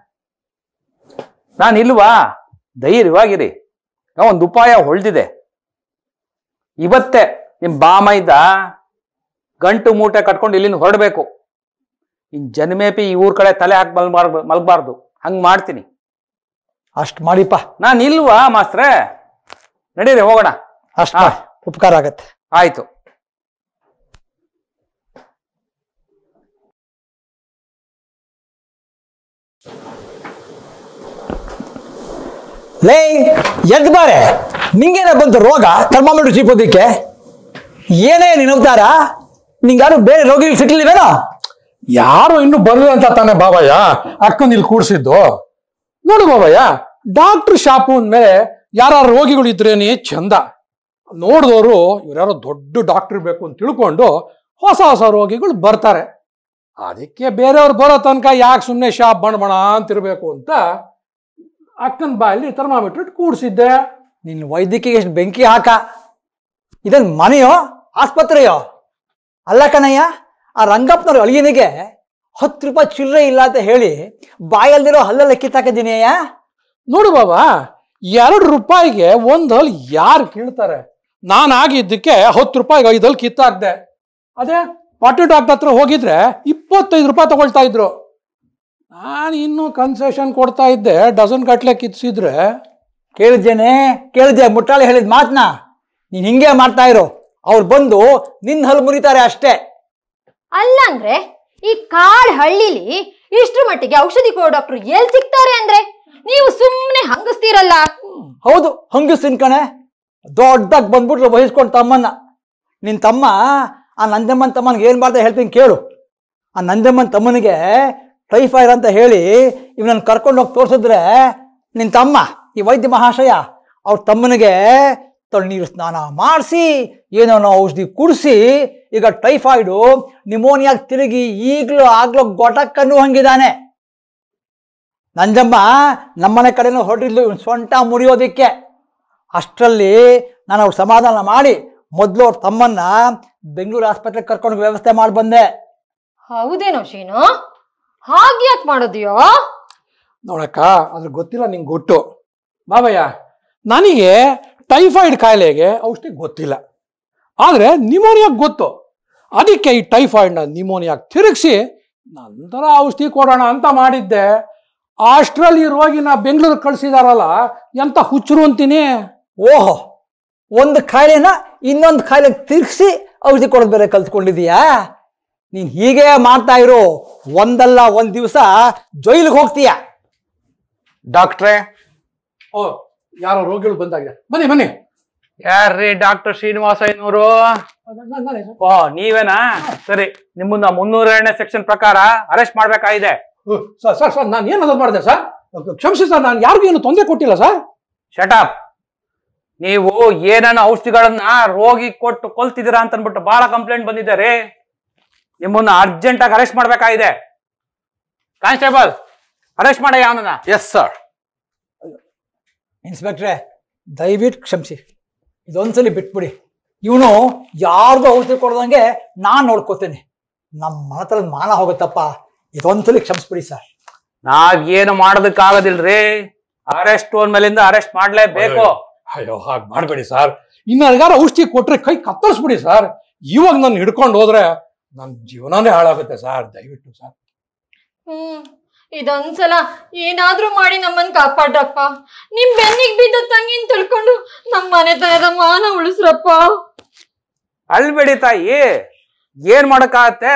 ನಾನು ಇಲ್ವಾ ಧೈರ್ಯವಾಗಿರಿ ನಾ ಒಂದು ಉಪಾಯ ಹೊಳ್ದಿದೆ ಇವತ್ತೇ ನಿಮ್ ಬಾಮೈದ ಗಂಟು ಮೂಟೆ ಕಟ್ಕೊಂಡು ಇಲ್ಲಿಂದ ಹೊರಡ್ಬೇಕು ಇನ್ ಜನ್ಮೇಪಿ ಈ ಊರ್ ಕಡೆ ತಲೆ ಹಾಕಿ ಮಲ್ಬಾರ್ ಮಲ್ಗಬಾರ್ದು ಹಂಗ್ ಮಾಡ್ತೀನಿ ಅಷ್ಟ್ ಮಾಡಿಪ್ಪ ನಾನು ಇಲ್ವಾ ಮಾಸ್ತ್ರೆ ನಡೀರಿ ಹೋಗೋಣ ಅಷ್ಟ್ ಮಾಡಿ. ಉಪಕಾರ ಆಗತ್ತೆ ಆಯ್ತು ಲೇ ಎದ್ ಬಾರೆ ನಿಂಗೇನ ಬಂತು ರೋಗ ಥರ್ಮಾಮೀಟರ್ ಚೀಪೋದಿಕ್ಕೆ ಏನೇ ನಿನ್ನ ಅವತಾರ ನಿಂಗೆ ಯಾರು ಬೇರೆ ರೋಗಿಗಳು ಸಿಗ್ಲಿಲ್ವೇನೋ ಯಾರು ಇನ್ನು ಬರ್ಲಿ ಅಂತ ತಾನೆ ಬಾಬಯ್ಯ ಅಕ್ಕನ್ ಇಲ್ಲಿ ಕೂಡ್ಸಿದ್ದು ನೋಡು ಬಾಬಯ್ಯ ಡಾಕ್ಟರ್ ಶಾಪು ಅಂದ್ಮೇಲೆ ಯಾರ ರೋಗಿಗಳು ಇದ್ರೇನೆ ಚಂದ ನೋಡಿದವರು ಇವ್ರ್ಯಾರೋ ದೊಡ್ಡ ಡಾಕ್ಟರ್ ಬೇಕು ಅಂತ ತಿಳ್ಕೊಂಡು ಹೊಸ ಹೊಸ ರೋಗಿಗಳು ಬರ್ತಾರೆ ಅದಕ್ಕೆ ಬೇರೆಯವ್ರು ಬರೋ ತನಕ ಯಾಕೆ ಸುಮ್ಮನೆ ಶಾಪ್ ಬಣ ಬಣ ಅಂತಿರ್ಬೇಕು ಅಂತ ಅಕ್ಕನ ಬಾಯಲ್ಲಿ ಥರ್ಮಾಮೀಟರ್ ಇಟ್ಟು ಕೂಡ್ಸಿದ್ದೆ ನಿನ್ನ ವೈದ್ಯಕಿಗೆ ಎಷ್ಟು ಬೆಂಕಿ ಹಾಕ ಇದನ್ ಮನೆಯೋ ಆಸ್ಪತ್ರೆಯೋ ಅಲ್ಲ ಕಣಯ್ಯ ಆ ರಂಗಪ್ಪನವ್ರ ಅಳಿಯನಿಗೆ ಹತ್ತು ರೂಪಾಯಿ ಚಿಲ್ಲರೆ ಇಲ್ಲ ಅಂತ ಹೇಳಿ ಬಾಯಲ್ದಿರೋ ಹಲ್ಲೆಲ್ಲ ಕಿತ್ತಾಕಿದ್ದೀನಿ ಅಯ್ಯ ನೋಡು ಬಾಬಾ ಎರಡು ರೂಪಾಯಿಗೆ ಒಂದ್ ಹಲ್ ಯಾರು ಕೀಳ್ತಾರೆ ನಾನು ಆಗಿದ್ದಕ್ಕೆ ಹತ್ತು ರೂಪಾಯಿಗೆ ಐದು ಹಲ್ ಕಿತ್ತಾಕ್ದೆ ಅದೇ ಪಾಟಿ ಡಾಕ್ಟರ್ ಹತ್ರ ಹೋಗಿದ್ರೆ ಇಪ್ಪತ್ತೈದು ರೂಪಾಯಿ ತಗೊಳ್ತಾ ಇದ್ರು ನಾನು ಇನ್ನೂ ಕನ್ಸೆಷನ್ ಕೊಡ್ತಾ ಇದ್ದೆ ಡಜನ್ ಗಟ್ಲೆ ಕಿತ್ಸಿದ್ರೆ ಕೇಳಿದ್ದೇನೆ ಕೇಳಿದ್ದೆ ಮುಟ್ಟಾಳೆ ಹೇಳಿದ ಮಾತನ್ನ ನೀನ್ ಹಿಂಗೆ ಮಾಡ್ತಾ ಇರೋ ಅವ್ರು ಬಂದು ನಿನ್ನ ಹಲ್ ಮುರಿತಾರೆ ಅಷ್ಟೇ ಅಲ್ಲ ಅಂದ್ರೆ ಈ ಕಾಡ್ ಹಳ್ಳಿಲಿ ಇಷ್ಟ್ರ ಮಟ್ಟಿಗೆ ಔಷಧಿ ಕೊಡೋ ಡಾಕ್ಟ್ರು ಎಲ್ ಸಿಗ್ತಾರೆ ಅಂದ್ರೆ ನೀವು ಸುಮ್ನೆ ಹಂಗಸ್ತೀರಲ್ಲ ಹೌದು ಹಂಗಿಸ್ತೀನಿ ಕಣೆ ದೊಡ್ಡದಾಗಿ ಬಂದ್ಬಿಟ್ರು ವಹಿಸ್ಕೊಂಡು ತಮ್ಮನ್ನ ನಿನ್ನ ತಮ್ಮ ಆ ನಂದಮ್ಮನ ತಮ್ಮನಿಗೆ ಏನು ಮಾಡ್ದೆ ಹೇಳ್ತೀನಿ ಕೇಳು ಆ ನಂದಮ್ಮನ ತಮ್ಮನಿಗೆ ಟೈಫಾಯ್ಡ್ ಅಂತ ಹೇಳಿ ಇವನನ್ನು ಕರ್ಕೊಂಡು ಹೋಗಿ ತೋರಿಸಿದ್ರೆ ನಿನ್ನ ತಮ್ಮ ಈ ವೈದ್ಯ ಮಹಾಶಯ ಅವ್ರ ತಮ್ಮನಿಗೆ ತಣ್ಣೀರು ಸ್ನಾನ ಮಾಡಿಸಿ ಏನೋ ಔಷಧಿ ಕುಡಿಸಿ ಈಗ ಟೈಫಾಯ್ಡು ನಿಮೋನಿಯಾಗಿ ತಿರುಗಿ ಈಗಲೂ ಆಗ್ಲೋ ಗೊಟಕ್ಕನ್ನು ಹಂಗಿದ್ದಾನೆ ನಂಜಮ್ಮ ನಮ್ಮನೆ ಕಡೆನೂ ಹೊರಟಿದ್ಲು ಇವ್ನ ಸೊಂಟ ಮುರಿಯೋದಿಕ್ಕೆ ಅಷ್ಟರಲ್ಲಿ ನಾನು ಅವ್ರ ಸಮಾಧಾನ ಮಾಡಿ ಮೊದಲು ಅವ್ರ ತಮ್ಮನ್ನ ಬೆಂಗಳೂರು ಆಸ್ಪತ್ರೆಗೆ ಕರ್ಕೊಂಡು ವ್ಯವಸ್ಥೆ ಮಾಡಿ ಬಂದೆ ಹೌದೇನೋ ಶೀನು ಹಾಗ್ಯಾಕ್ ಮಾಡೋದ್ಯೋ ನೋಡಕ್ಕ ಅದ್ರ ಗೊತ್ತಿಲ್ಲ ನಿಂಗೆ ಗೊತ್ತು ಬಾಬಯ್ಯ ನನಗೆ ಟೈಫಾಯ್ಡ್ ಕಾಯಿಲೆಗೆ ಔಷಧಿ ಗೊತ್ತಿಲ್ಲ ಆದರೆ ನಿಮೋನಿಯಾಗ್ ಗೊತ್ತು ಅದಕ್ಕೆ ಈ ಟೈಫಾಯ್ಡ್ನ ನಿಮೋನಿಯಾಗ್ ತಿರುಗಿಸಿ ನಂತರ ಔಷಧಿ ಕೊಡೋಣ ಅಂತ ಮಾಡಿದ್ದೆ ಅಷ್ಟರಲ್ಲಿ ಈ ರೋಗಿನ ಬೆಂಗಳೂರಿಗೆ ಕಳಿಸಿದಾರಲ್ಲ ಎಂತ ಹುಚ್ಚರು ಅಂತೀನಿ ಓಹೋ ಒಂದು ಕಾಯಿಲೆನ ಇನ್ನೊಂದು ಕಾಯಿಲೆ ತಿರ್ಗಿಸಿ ಔಷಧಿ ಕೊಡೋದು ಬೇರೆ ಕಲ್ತ್ಕೊಂಡಿದೀಯಾ ನೀನ್ ಹೀಗೆ ಮಾಡ್ತಾ ಇರೋ ಒಂದಲ್ಲ ಒಂದ್ ದಿವಸ ಜೈಲಿಗೆ ಹೋಗ್ತೀಯ ಡಾಕ್ಟ್ರೇ ಓ ಯಾರೋ ರೋಗಿಗಳು ಬಂದಾಗಿದೆ ಬನ್ನಿ ಬನ್ನಿ ಯಾರ್ರೀ ಡಾಕ್ಟರ್ ಶ್ರೀನಿವಾಸ ಐನೂರು ಓ ನೀವೇನಾ ಸರಿ ನಿಮ್ಮನ್ನ ಮುನ್ನೂರ ಎರಡನೇ ಸೆಕ್ಷನ್ ಪ್ರಕಾರ ಅರೆಸ್ಟ್ ಮಾಡ್ಬೇಕಾಗಿದೆ ಸರ್ ಸರ್ ಸರ್ ನಾನು ಏನಾದ್ರು ಮಾಡಿದೆ ಸರ್ ಕ್ಷಮಿಸಿ ಸರ್ ನಾನು ಯಾರಿಗೂ ಏನು ತೊಂದರೆ ಕೊಟ್ಟಿಲ್ಲ ಸರ್ ಶಟಪ್ ನೀವು ಏನೇನು ಔಷಧಿಗಳನ್ನ ರೋಗಿ ಕೊಟ್ಟು ಕೊಲ್ತಿದ್ದೀರಾ ಅಂತ ಅನ್ಬಿಟ್ಟು ಬಹಳ ಕಂಪ್ಲೇಂಟ್ ಬಂದಿದೆ ರೀ ನಿಮ್ಮನ್ನ ಅರ್ಜೆಂಟ್ ಆಗಿ ಅರೆಸ್ಟ್ ಮಾಡ್ಬೇಕಾಗಿದೆ ಕಾನ್ಸ್ಟೇಬಲ್ ಅರೆಸ್ಟ್ ಮಾಡ ಅವನನ್ನ ಎಸ್ ಸರ್ ಇನ್ಸ್ಪೆಕ್ಟ್ರೆ ದಯವಿಟ್ಟು ಕ್ಷಮಿಸಿ ಇದೊಂದ್ಸಲಿ ಬಿಟ್ಬಿಡಿ ಇವನು ಯಾರಿಗೂ ಔಷಧಿ ಕೊಡ್ದಂಗೆ ನಾನು ನೋಡ್ಕೋತೇನೆ ನಮ್ಮ ಮನತರದ ಮಾನ ಹೋಗುತ್ತಪ್ಪ ಇದೊಂದ್ಸಲಿ ಕ್ಷಮಿಸ್ಬಿಡಿ ಸರ್ ನಾವ್ ಏನು ಮಾಡೋದಕ್ಕಾಗೋದಿಲ್ರಿ ಅರೆಸ್ಟ್ ಓನ್ ಮೇಲಿಂದ ಅರೆಸ್ಟ್ ಮಾಡ್ಲೇಬೇಕು ಅಯ್ಯೋ ಹಾಗೆ ಮಾಡಬೇಡಿ ಸರ್ ಇನ್ನಾರಿಗಾರ ಔಷಧಿ ಕೊಟ್ರೆ ಕೈ ಕತ್ತರಿಸ್ಬಿಡಿ ಸರ್ ಇವಾಗ ನಾನು ಹಿಡ್ಕೊಂಡು ಹೋದ್ರೆ ನನ್ನ ಜೀವನನೇ ಹಾಳಾಗುತ್ತೆ ಸರ್ ದಯವಿಟ್ಟು ಸರ್ ಹ್ಮ್ ಇದೊಂದ್ಸಲ ಏನಾದ್ರೂ ಮಾಡಿ ನಮ್ಮನ್ ಕಾಪಾಡ್ರಪ್ಪ ನಿಮ್ ಬೆನ್ನಿಗ್ ಬಿದ್ದ ತಂಗಿನ್ ತಿಳ್ಕೊಂಡು ನಮ್ ಮನೆತನದ ಮಾನ ಉಳಿಸ್ರಪ್ಪ ಅಳ್ಬೇಡಿ ತಾಯಿ ಏನ್ ಮಾಡಕ್ಕಾಗತ್ತೆ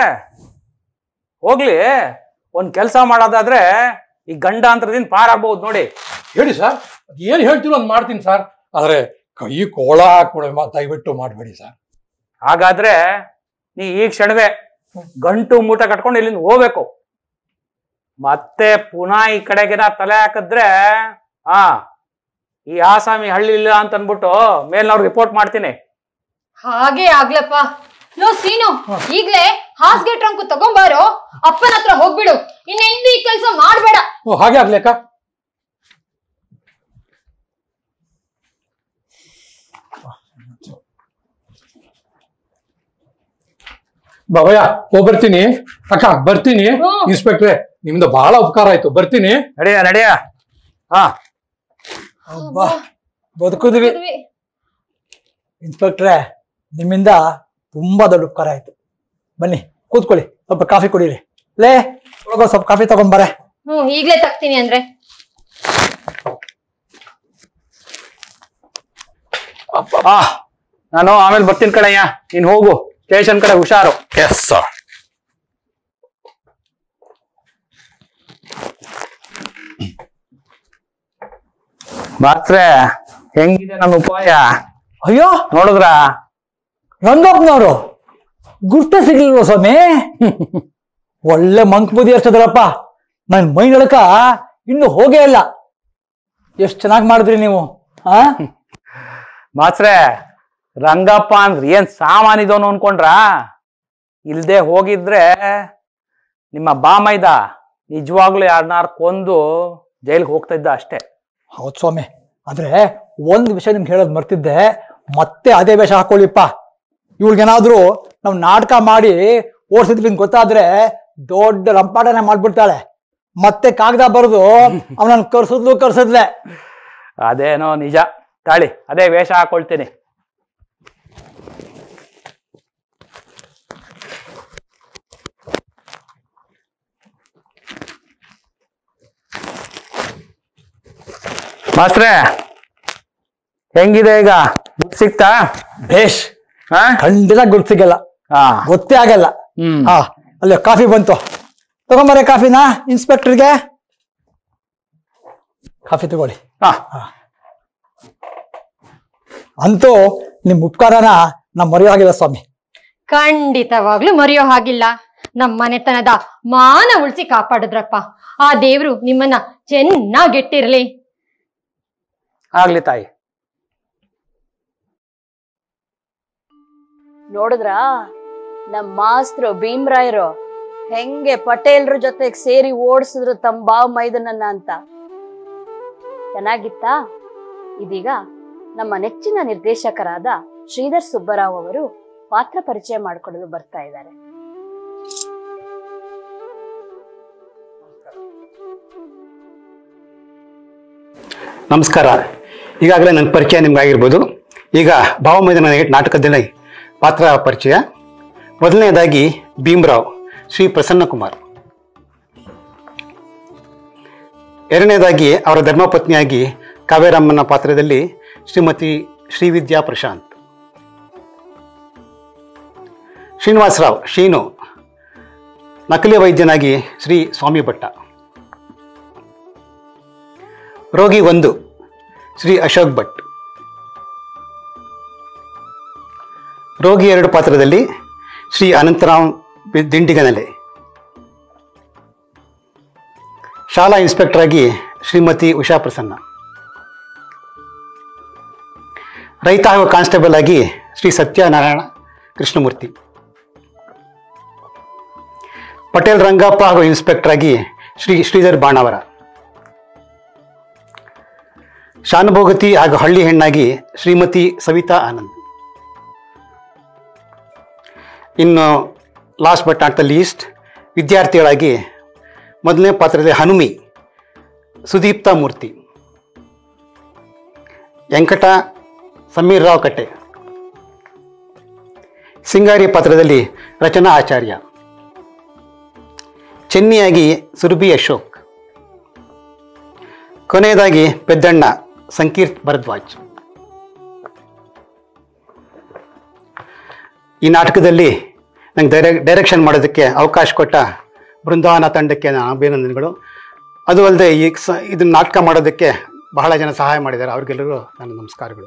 ಹೋಗ್ಲಿ ಒಂದ್ ಕೆಲಸ ಮಾಡೋದಾದ್ರೆ ಈ ಗಂಡಾಂತರದಿಂದ ಪಾರಾಗ್ಬಹುದು ನೋಡಿ ಹೇಳಿ ಸರ್ ಏನ್ ಹೇಳ್ತೀರೋ ಅದ್ ಮಾಡ್ತೀನಿ ಸರ್ ಆದ್ರೆ ಕೈ ಕೋಳ ಹಾಕ್ಬಿಡ ದಯವಿಟ್ಟು ಮಾಡಬೇಡಿ ಸರ್ ಹಾಗಾದ್ರೆ ನೀ ಈ ಕ್ಷಣವೇ ಗಂಟು ಮೂಟ ಕಟ್ಕೊಂಡು ಇಲ್ಲಿಂದ ಹೋಗ್ಬೇಕು ಮತ್ತೆ ಪುನಃ ಈ ಕಡೆಗೆನ ತಲೆ ಹಾಕಿದ್ರೆ ಆ ಈ ಆಸಾಮಿ ಹಳ್ಳಿ ಇಲ್ಲ ಅಂತ ಅನ್ಬಿಟ್ಟು ಮೇಲ್ನವ್ರು ರಿಪೋರ್ಟ್ ಮಾಡ್ತೀನಿ ಹಾಗೆ ಆಗ್ಲಪ್ಪ ಲೋ ಸೀನು ಈಗ್ಲೇ ಹಾಸ್ಗೆ ಟ್ರಂಕ್ ತಗೊಂಬಾರೋ ಅಪ್ಪನ ಹತ್ರ ಹೋಗ್ಬಿಡು ಇನ್ನೆಂದು ಈ ಕೆಲ್ಸ ಮಾಡ್ಬೇಡ ಓ ಹಾಗೆ ಆಗ್ಲೇಕ ಬಾಬಯ್ಯ ಹೋಗ್ ಬರ್ತೀನಿ ಅಕ್ಕ ಬರ್ತೀನಿ ಇನ್ಸ್ಪೆಕ್ಟ್ರೆ ನಿಮ್ದು ಬಹಳ ಉಪಕಾರ ಆಯ್ತು ಬರ್ತೀನಿ ನಡಿಯ ನಡಿಯ ಹಾ ಅಬ್ಬಾ ಬದುಕಿದ್ವಿ ಇನ್ಸ್ಪೆಕ್ಟ್ರೆ ನಿಮ್ಮಿಂದ ತುಂಬಾ ದೊಡ್ಡ ಉಪಕಾರ ಆಯ್ತು ಬನ್ನಿ ಕೂತ್ಕೊಳ್ಳಿ ಸ್ವಲ್ಪ ಕಾಫಿ ಕುಡೀರಿ ಲೇ ಹೋಗೋ ಸ್ವಲ್ಪ ಕಾಫಿ ತಗೊಂಬಾರೆ ಹ್ಮ್ ಈಗ್ಲೇ ತಗ್ತೀನಿ ಅಂದ್ರೆ ಆ ನಾನು ಆಮೇಲೆ ಬರ್ತೀನಿ ಕಣಯ್ಯ ನೀನ್ ಹೋಗು ಸ್ಟೇಷನ್ ಕಡೆ ಹುಷಾರು ಎಸ್ ಸರ್ ಮಾತ್ರೆ ಹೆಂಗಿದೆ ನನ್ನ ಉಪಾಯ ಅಯ್ಯೋ ನೋಡಿದ್ರ ರಂಗಪ್ಪನವರು ಗುರ್ತ ಸಿಗ್ಲಿಲ್ವ ಸ್ವಾಮಿ ಒಳ್ಳೆ ಮಂಕ್ ಬುದ್ಧಿ ಎಷ್ಟದರಪ್ಪ ನನ್ ಮೈ ನಡಕ ಇನ್ನು ಹೋಗೇ ಇಲ್ಲ ಎಷ್ಟ್ ಚೆನ್ನಾಗಿ ಮಾಡಿದ್ರಿ ನೀವು ಆ ಮಾಸ್ರೆ ರಂಗಪ್ಪ ಅಂದ್ರೆ ಏನ್ ಸಾಮಾನಿದವನು ಅನ್ಕೊಂಡ್ರ ಇಲ್ದೆ ಹೋಗಿದ್ರೆ ನಿಮ್ಮ ಬಾಮೈದ ನಿಜವಾಗ್ಲೂ ಯಾರನ್ನಾರು ಕೊಂದು ಜೈಲ್ಗೆ ಹೋಗ್ತಾ ಇದ್ದ ಅಷ್ಟೇ ಹೌದ್ ಸ್ವಾಮಿ ಆದ್ರೆ ಒಂದ್ ವಿಷಯ ನಿಮ್ಗೆ ಹೇಳೋದ್ ಮರ್ತಿದ್ದೆ ಮತ್ತೆ ಅದೇ ವೇಷ ಹಾಕೊಳ್ಳಿಪ್ಪ ಇವ್ಳಿಗೇನಾದ್ರೂ ನಾವು ನಾಟಕ ಮಾಡಿ ಓಡಿಸಿದ್ವಿ ಅಂತ ಗೊತ್ತಾದ್ರೆ ದೊಡ್ಡ ರಂಪಾಟನೆ ಮಾಡ್ಬಿಡ್ತಾಳೆ ಮತ್ತೆ ಕಾಗದ ಬರೆದು ಅವನನ್ನ ಕರ್ಸಿದ್ಲು ಕರ್ಸಿದ್ಲೆ ಅದೇನೋ ನಿಜ ತಾಳಿ ಅದೇ ವೇಷ ಹಾಕೊಳ್ತೀನಿ ಮಾಸ್ಟ್ರೆ ಹೆಂಗಿದೆ ಈಗ ಗುರ್ತ್ ಸಿಕ್ತಾ ಬೇಷ್ ಖಂಡಿತ ಗುರ್ತ್ ಸಿಗಲ್ಲ ಗೊತ್ತೇ ಆಗಲ್ಲ ಹಾ ಅಲ್ಲೇ ಕಾಫಿ ಬಂತು ತಗೊಂಬರೆ ಕಾಫಿನಾ ಇನ್ಸ್ಪೆಕ್ಟರ್ಗೆ ಕಾಫಿ ತಗೊಳ್ಳಿ ಹಾ ಅಂತೂ ನಿಮ್ ಉಪಕಾರನ ನಾ ಮರೆಯೋ ಹಾಗಿಲ್ಲ ಸ್ವಾಮಿ ಖಂಡಿತವಾಗ್ಲೂ ಮರೆಯೋ ಹಾಗಿಲ್ಲ ನಮ್ಮ ಮನೆತನದ ಮಾನ ಉಳಿಸಿ ಕಾಪಾಡಿದ್ರಪ್ಪ ಆ ದೇವ್ರು ನಿಮ್ಮನ್ನ ಚೆನ್ನಾಗಿಟ್ಟಿರ್ಲಿ ಆಗ್ಲಿ ತಾಯಿ ನೋಡಿದ್ರ ನಮ್ ಮಾಸ್ತರು ಭೀಮ್ರಾಯರು ಹೆಂಗೆ ಪಟೇಲ್ರ ಜೊತೆಗ್ ಸೇರಿ ಓಡಿಸಿದ್ರು ತಮ್ಮ ಬಾವ್ ಮೈದನನ್ನ ಅಂತ ಚೆನ್ನಾಗಿತ್ತಾ ಇದೀಗ ನಮ್ಮ ನೆಚ್ಚಿನ ನಿರ್ದೇಶಕರಾದ ಶ್ರೀಧರ್ ಸುಬ್ಬರಾವ್ ಅವರು ಪಾತ್ರ ಪರಿಚಯ ಮಾಡಿಕೊಡಲು ಬರ್ತಾ ಇದ್ದಾರೆ ನಮಸ್ಕಾರ ಈಗಾಗಲೇ ನನ್ನ ಪರಿಚಯ ನಿಮ್ಗಾಗಿರ್ಬೋದು ಈಗ ಭಾವಮೈದಾನ ನಾಟಕದಲ್ಲಿ ಪಾತ್ರ ಪರಿಚಯ ಮೊದಲನೇದಾಗಿ ಭೀಮ್ರಾವ್ ಶ್ರೀ ಪ್ರಸನ್ನಕುಮಾರ್ ಎರಡನೇದಾಗಿ ಅವರ ಧರ್ಮಪತ್ನಿಯಾಗಿ ಕಾವೇರಮ್ಮನ ಪಾತ್ರದಲ್ಲಿ ಶ್ರೀಮತಿ ಶ್ರೀವಿದ್ಯಾ ಪ್ರಶಾಂತ್ ಶ್ರೀನಿವಾಸರಾವ್ ಶೀನು ನಕಲಿ ವೈದ್ಯನಾಗಿ ಶ್ರೀ ಸ್ವಾಮಿ ಭಟ್ಟ ರೋಗಿ ಒಂದು ಶ್ರೀ ಅಶೋಕ್ ಭಟ್ ರೋಗಿ ಎರಡು ಪಾತ್ರದಲ್ಲಿ ಶ್ರೀ ಅನಂತರಾಮ್ ಬಿ- ದಿಂಡಿಗನಲೆ ಶಾಲಾ ಇನ್ಸ್ಪೆಕ್ಟರ್ ಆಗಿ ಶ್ರೀಮತಿ ಉಷಾ ಪ್ರಸನ್ನ ರೈತ ಹಾಗೂ ಕಾನ್ಸ್ಟೇಬಲ್ ಆಗಿ ಶ್ರೀ ಸತ್ಯನಾರಾಯಣ ಕೃಷ್ಣಮೂರ್ತಿ ಪಟೇಲ್ ರಂಗಪ್ಪ ಹಾಗೂ ಇನ್ಸ್ಪೆಕ್ಟರ್ ಆಗಿ ಶ್ರೀ ಶ್ರೀಧರ್ ಬಾಣವರ ಶಾನುಭೋಗತಿ ಹಾಗೂ ಹಳ್ಳಿ ಹೆಣ್ಣಾಗಿ ಶ್ರೀಮತಿ ಸವಿತಾ ಆನಂದ್ ಇನ್ನು last but not the least ವಿದ್ಯಾರ್ಥಿಗಳಾಗಿ ಮೊದಲನೇ ಪಾತ್ರದಲ್ಲಿ ಹನುಮಿ ಸುದೀಪ್ತಾ ಮೂರ್ತಿ ವೆಂಕಟ ಸಮೀರ್ ರಾವ್ ಕಟ್ಟೆ ಸಿಂಗಾರಿ ಪಾತ್ರದಲ್ಲಿ ರಚನಾ ಆಚಾರ್ಯ ಚೆನ್ನಿಯಾಗಿ ಸುರಭಿ ಅಶೋಕ್ ಕೊನೆಯದಾಗಿ ಪೆದ್ದಣ್ಣ ಸಂಕೀರ್ತ್ ಭರದ್ವಾಜ್ ಈ ನಾಟಕದಲ್ಲಿ ನಂಗೆ ಡೈರೆ ಡೈರೆಕ್ಷನ್ ಮಾಡೋದಕ್ಕೆ ಅವಕಾಶ ಕೊಟ್ಟ ಬೃಂದಾವನ ತಂಡಕ್ಕೆ ನಾನು ಅಭಿನಂದನೆಗಳು ಅದು ಅಲ್ಲದೆ ಈ ಸ ಇದನ್ನ ನಾಟಕ ಮಾಡೋದಕ್ಕೆ ಬಹಳ ಜನ ಸಹಾಯ ಮಾಡಿದ್ದಾರೆ ಅವ್ರಿಗೆಲ್ಲರಿಗೂ ನನ್ನ ನಮಸ್ಕಾರಗಳು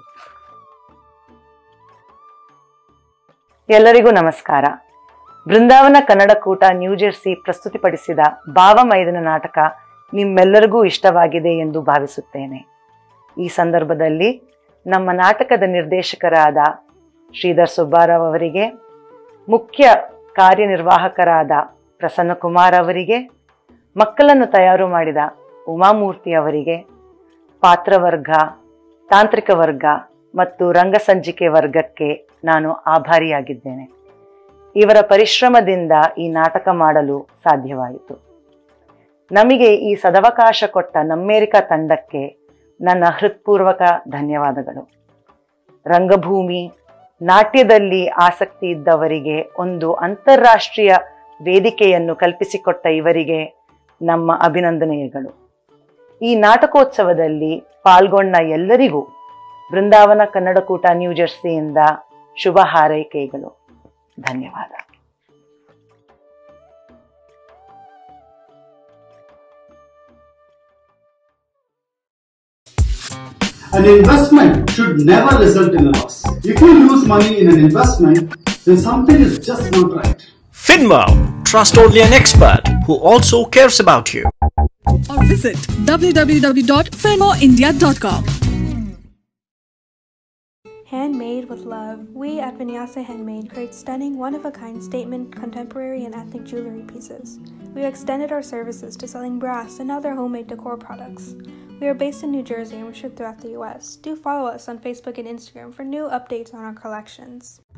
ಎಲ್ಲರಿಗೂ ನಮಸ್ಕಾರ ಬೃಂದಾವನ ಕನ್ನಡ ಕೂಟ ನ್ಯೂ ಜೆರ್ಸಿ ಪ್ರಸ್ತುತಿಪಡಿಸಿದ ಭಾವ ಮೈದನ ನಾಟಕ ನಿಮ್ಮೆಲ್ಲರಿಗೂ ಇಷ್ಟವಾಗಿದೆ ಎಂದು ಭಾವಿಸುತ್ತೇನೆ ಈ ಸಂದರ್ಭದಲ್ಲಿ ನಮ್ಮ ನಾಟಕದ ನಿರ್ದೇಶಕರಾದ ಶ್ರೀಧರ್ ಸುಬ್ಬಾರಾವ್ ಅವರಿಗೆ ಮುಖ್ಯ ಕಾರ್ಯನಿರ್ವಾಹಕರಾದ ಪ್ರಸನ್ನಕುಮಾರ್ ಅವರಿಗೆ ಮಕ್ಕಳನ್ನು ತಯಾರು ಮಾಡಿದ ಉಮಾಮೂರ್ತಿ ಅವರಿಗೆ ಪಾತ್ರವರ್ಗ ತಾಂತ್ರಿಕ ವರ್ಗ ಮತ್ತು ರಂಗಸಂಚಿಕೆ ವರ್ಗಕ್ಕೆ ನಾನು ಆಭಾರಿಯಾಗಿದ್ದೇನೆ ಇವರ ಪರಿಶ್ರಮದಿಂದ ಈ ನಾಟಕ ಮಾಡಲು ಸಾಧ್ಯವಾಯಿತು ನಮಗೆ ಈ ಸದವಕಾಶ ಕೊಟ್ಟ ನಮ್ಮೇರಿಕಾ ತಂಡಕ್ಕೆ ನನ್ನ ಹೃತ್ಪೂರ್ವಕ ಧನ್ಯವಾದಗಳು ರಂಗಭೂಮಿ ನಾಟ್ಯದಲ್ಲಿ ಆಸಕ್ತಿ ಇದ್ದವರಿಗೆ ಒಂದು ಅಂತಾರಾಷ್ಟ್ರೀಯ ವೇದಿಕೆಯನ್ನು ಕಲ್ಪಿಸಿಕೊಟ್ಟ ಇವರಿಗೆ ನಮ್ಮ ಅಭಿನಂದನೆಗಳು ಈ ನಾಟಕೋತ್ಸವದಲ್ಲಿ ಪಾಲ್ಗೊಂಡ ಎಲ್ಲರಿಗೂ ಬೃಂದಾವನ ಕನ್ನಡಕೂಟ ನ್ಯೂ ಜೆರ್ಸಿಯಿಂದ ಶುಭ ಹಾರೈಕೆಗಳು ಧನ್ಯವಾದ An investment should never result in a loss. If you lose money in an investment, then something is just not right. Finmo, trust only an expert who also cares about you. or visit www.finmoindia.com. Handmade with love, we at Vinyasa Handmade create stunning, one of a kind statement, contemporary, and ethnic jewelry pieces. We have extended our services to selling brass and other homemade decor products. We are based in New Jersey and we ship throughout the US. Do follow us on Facebook and Instagram for new updates on our collections.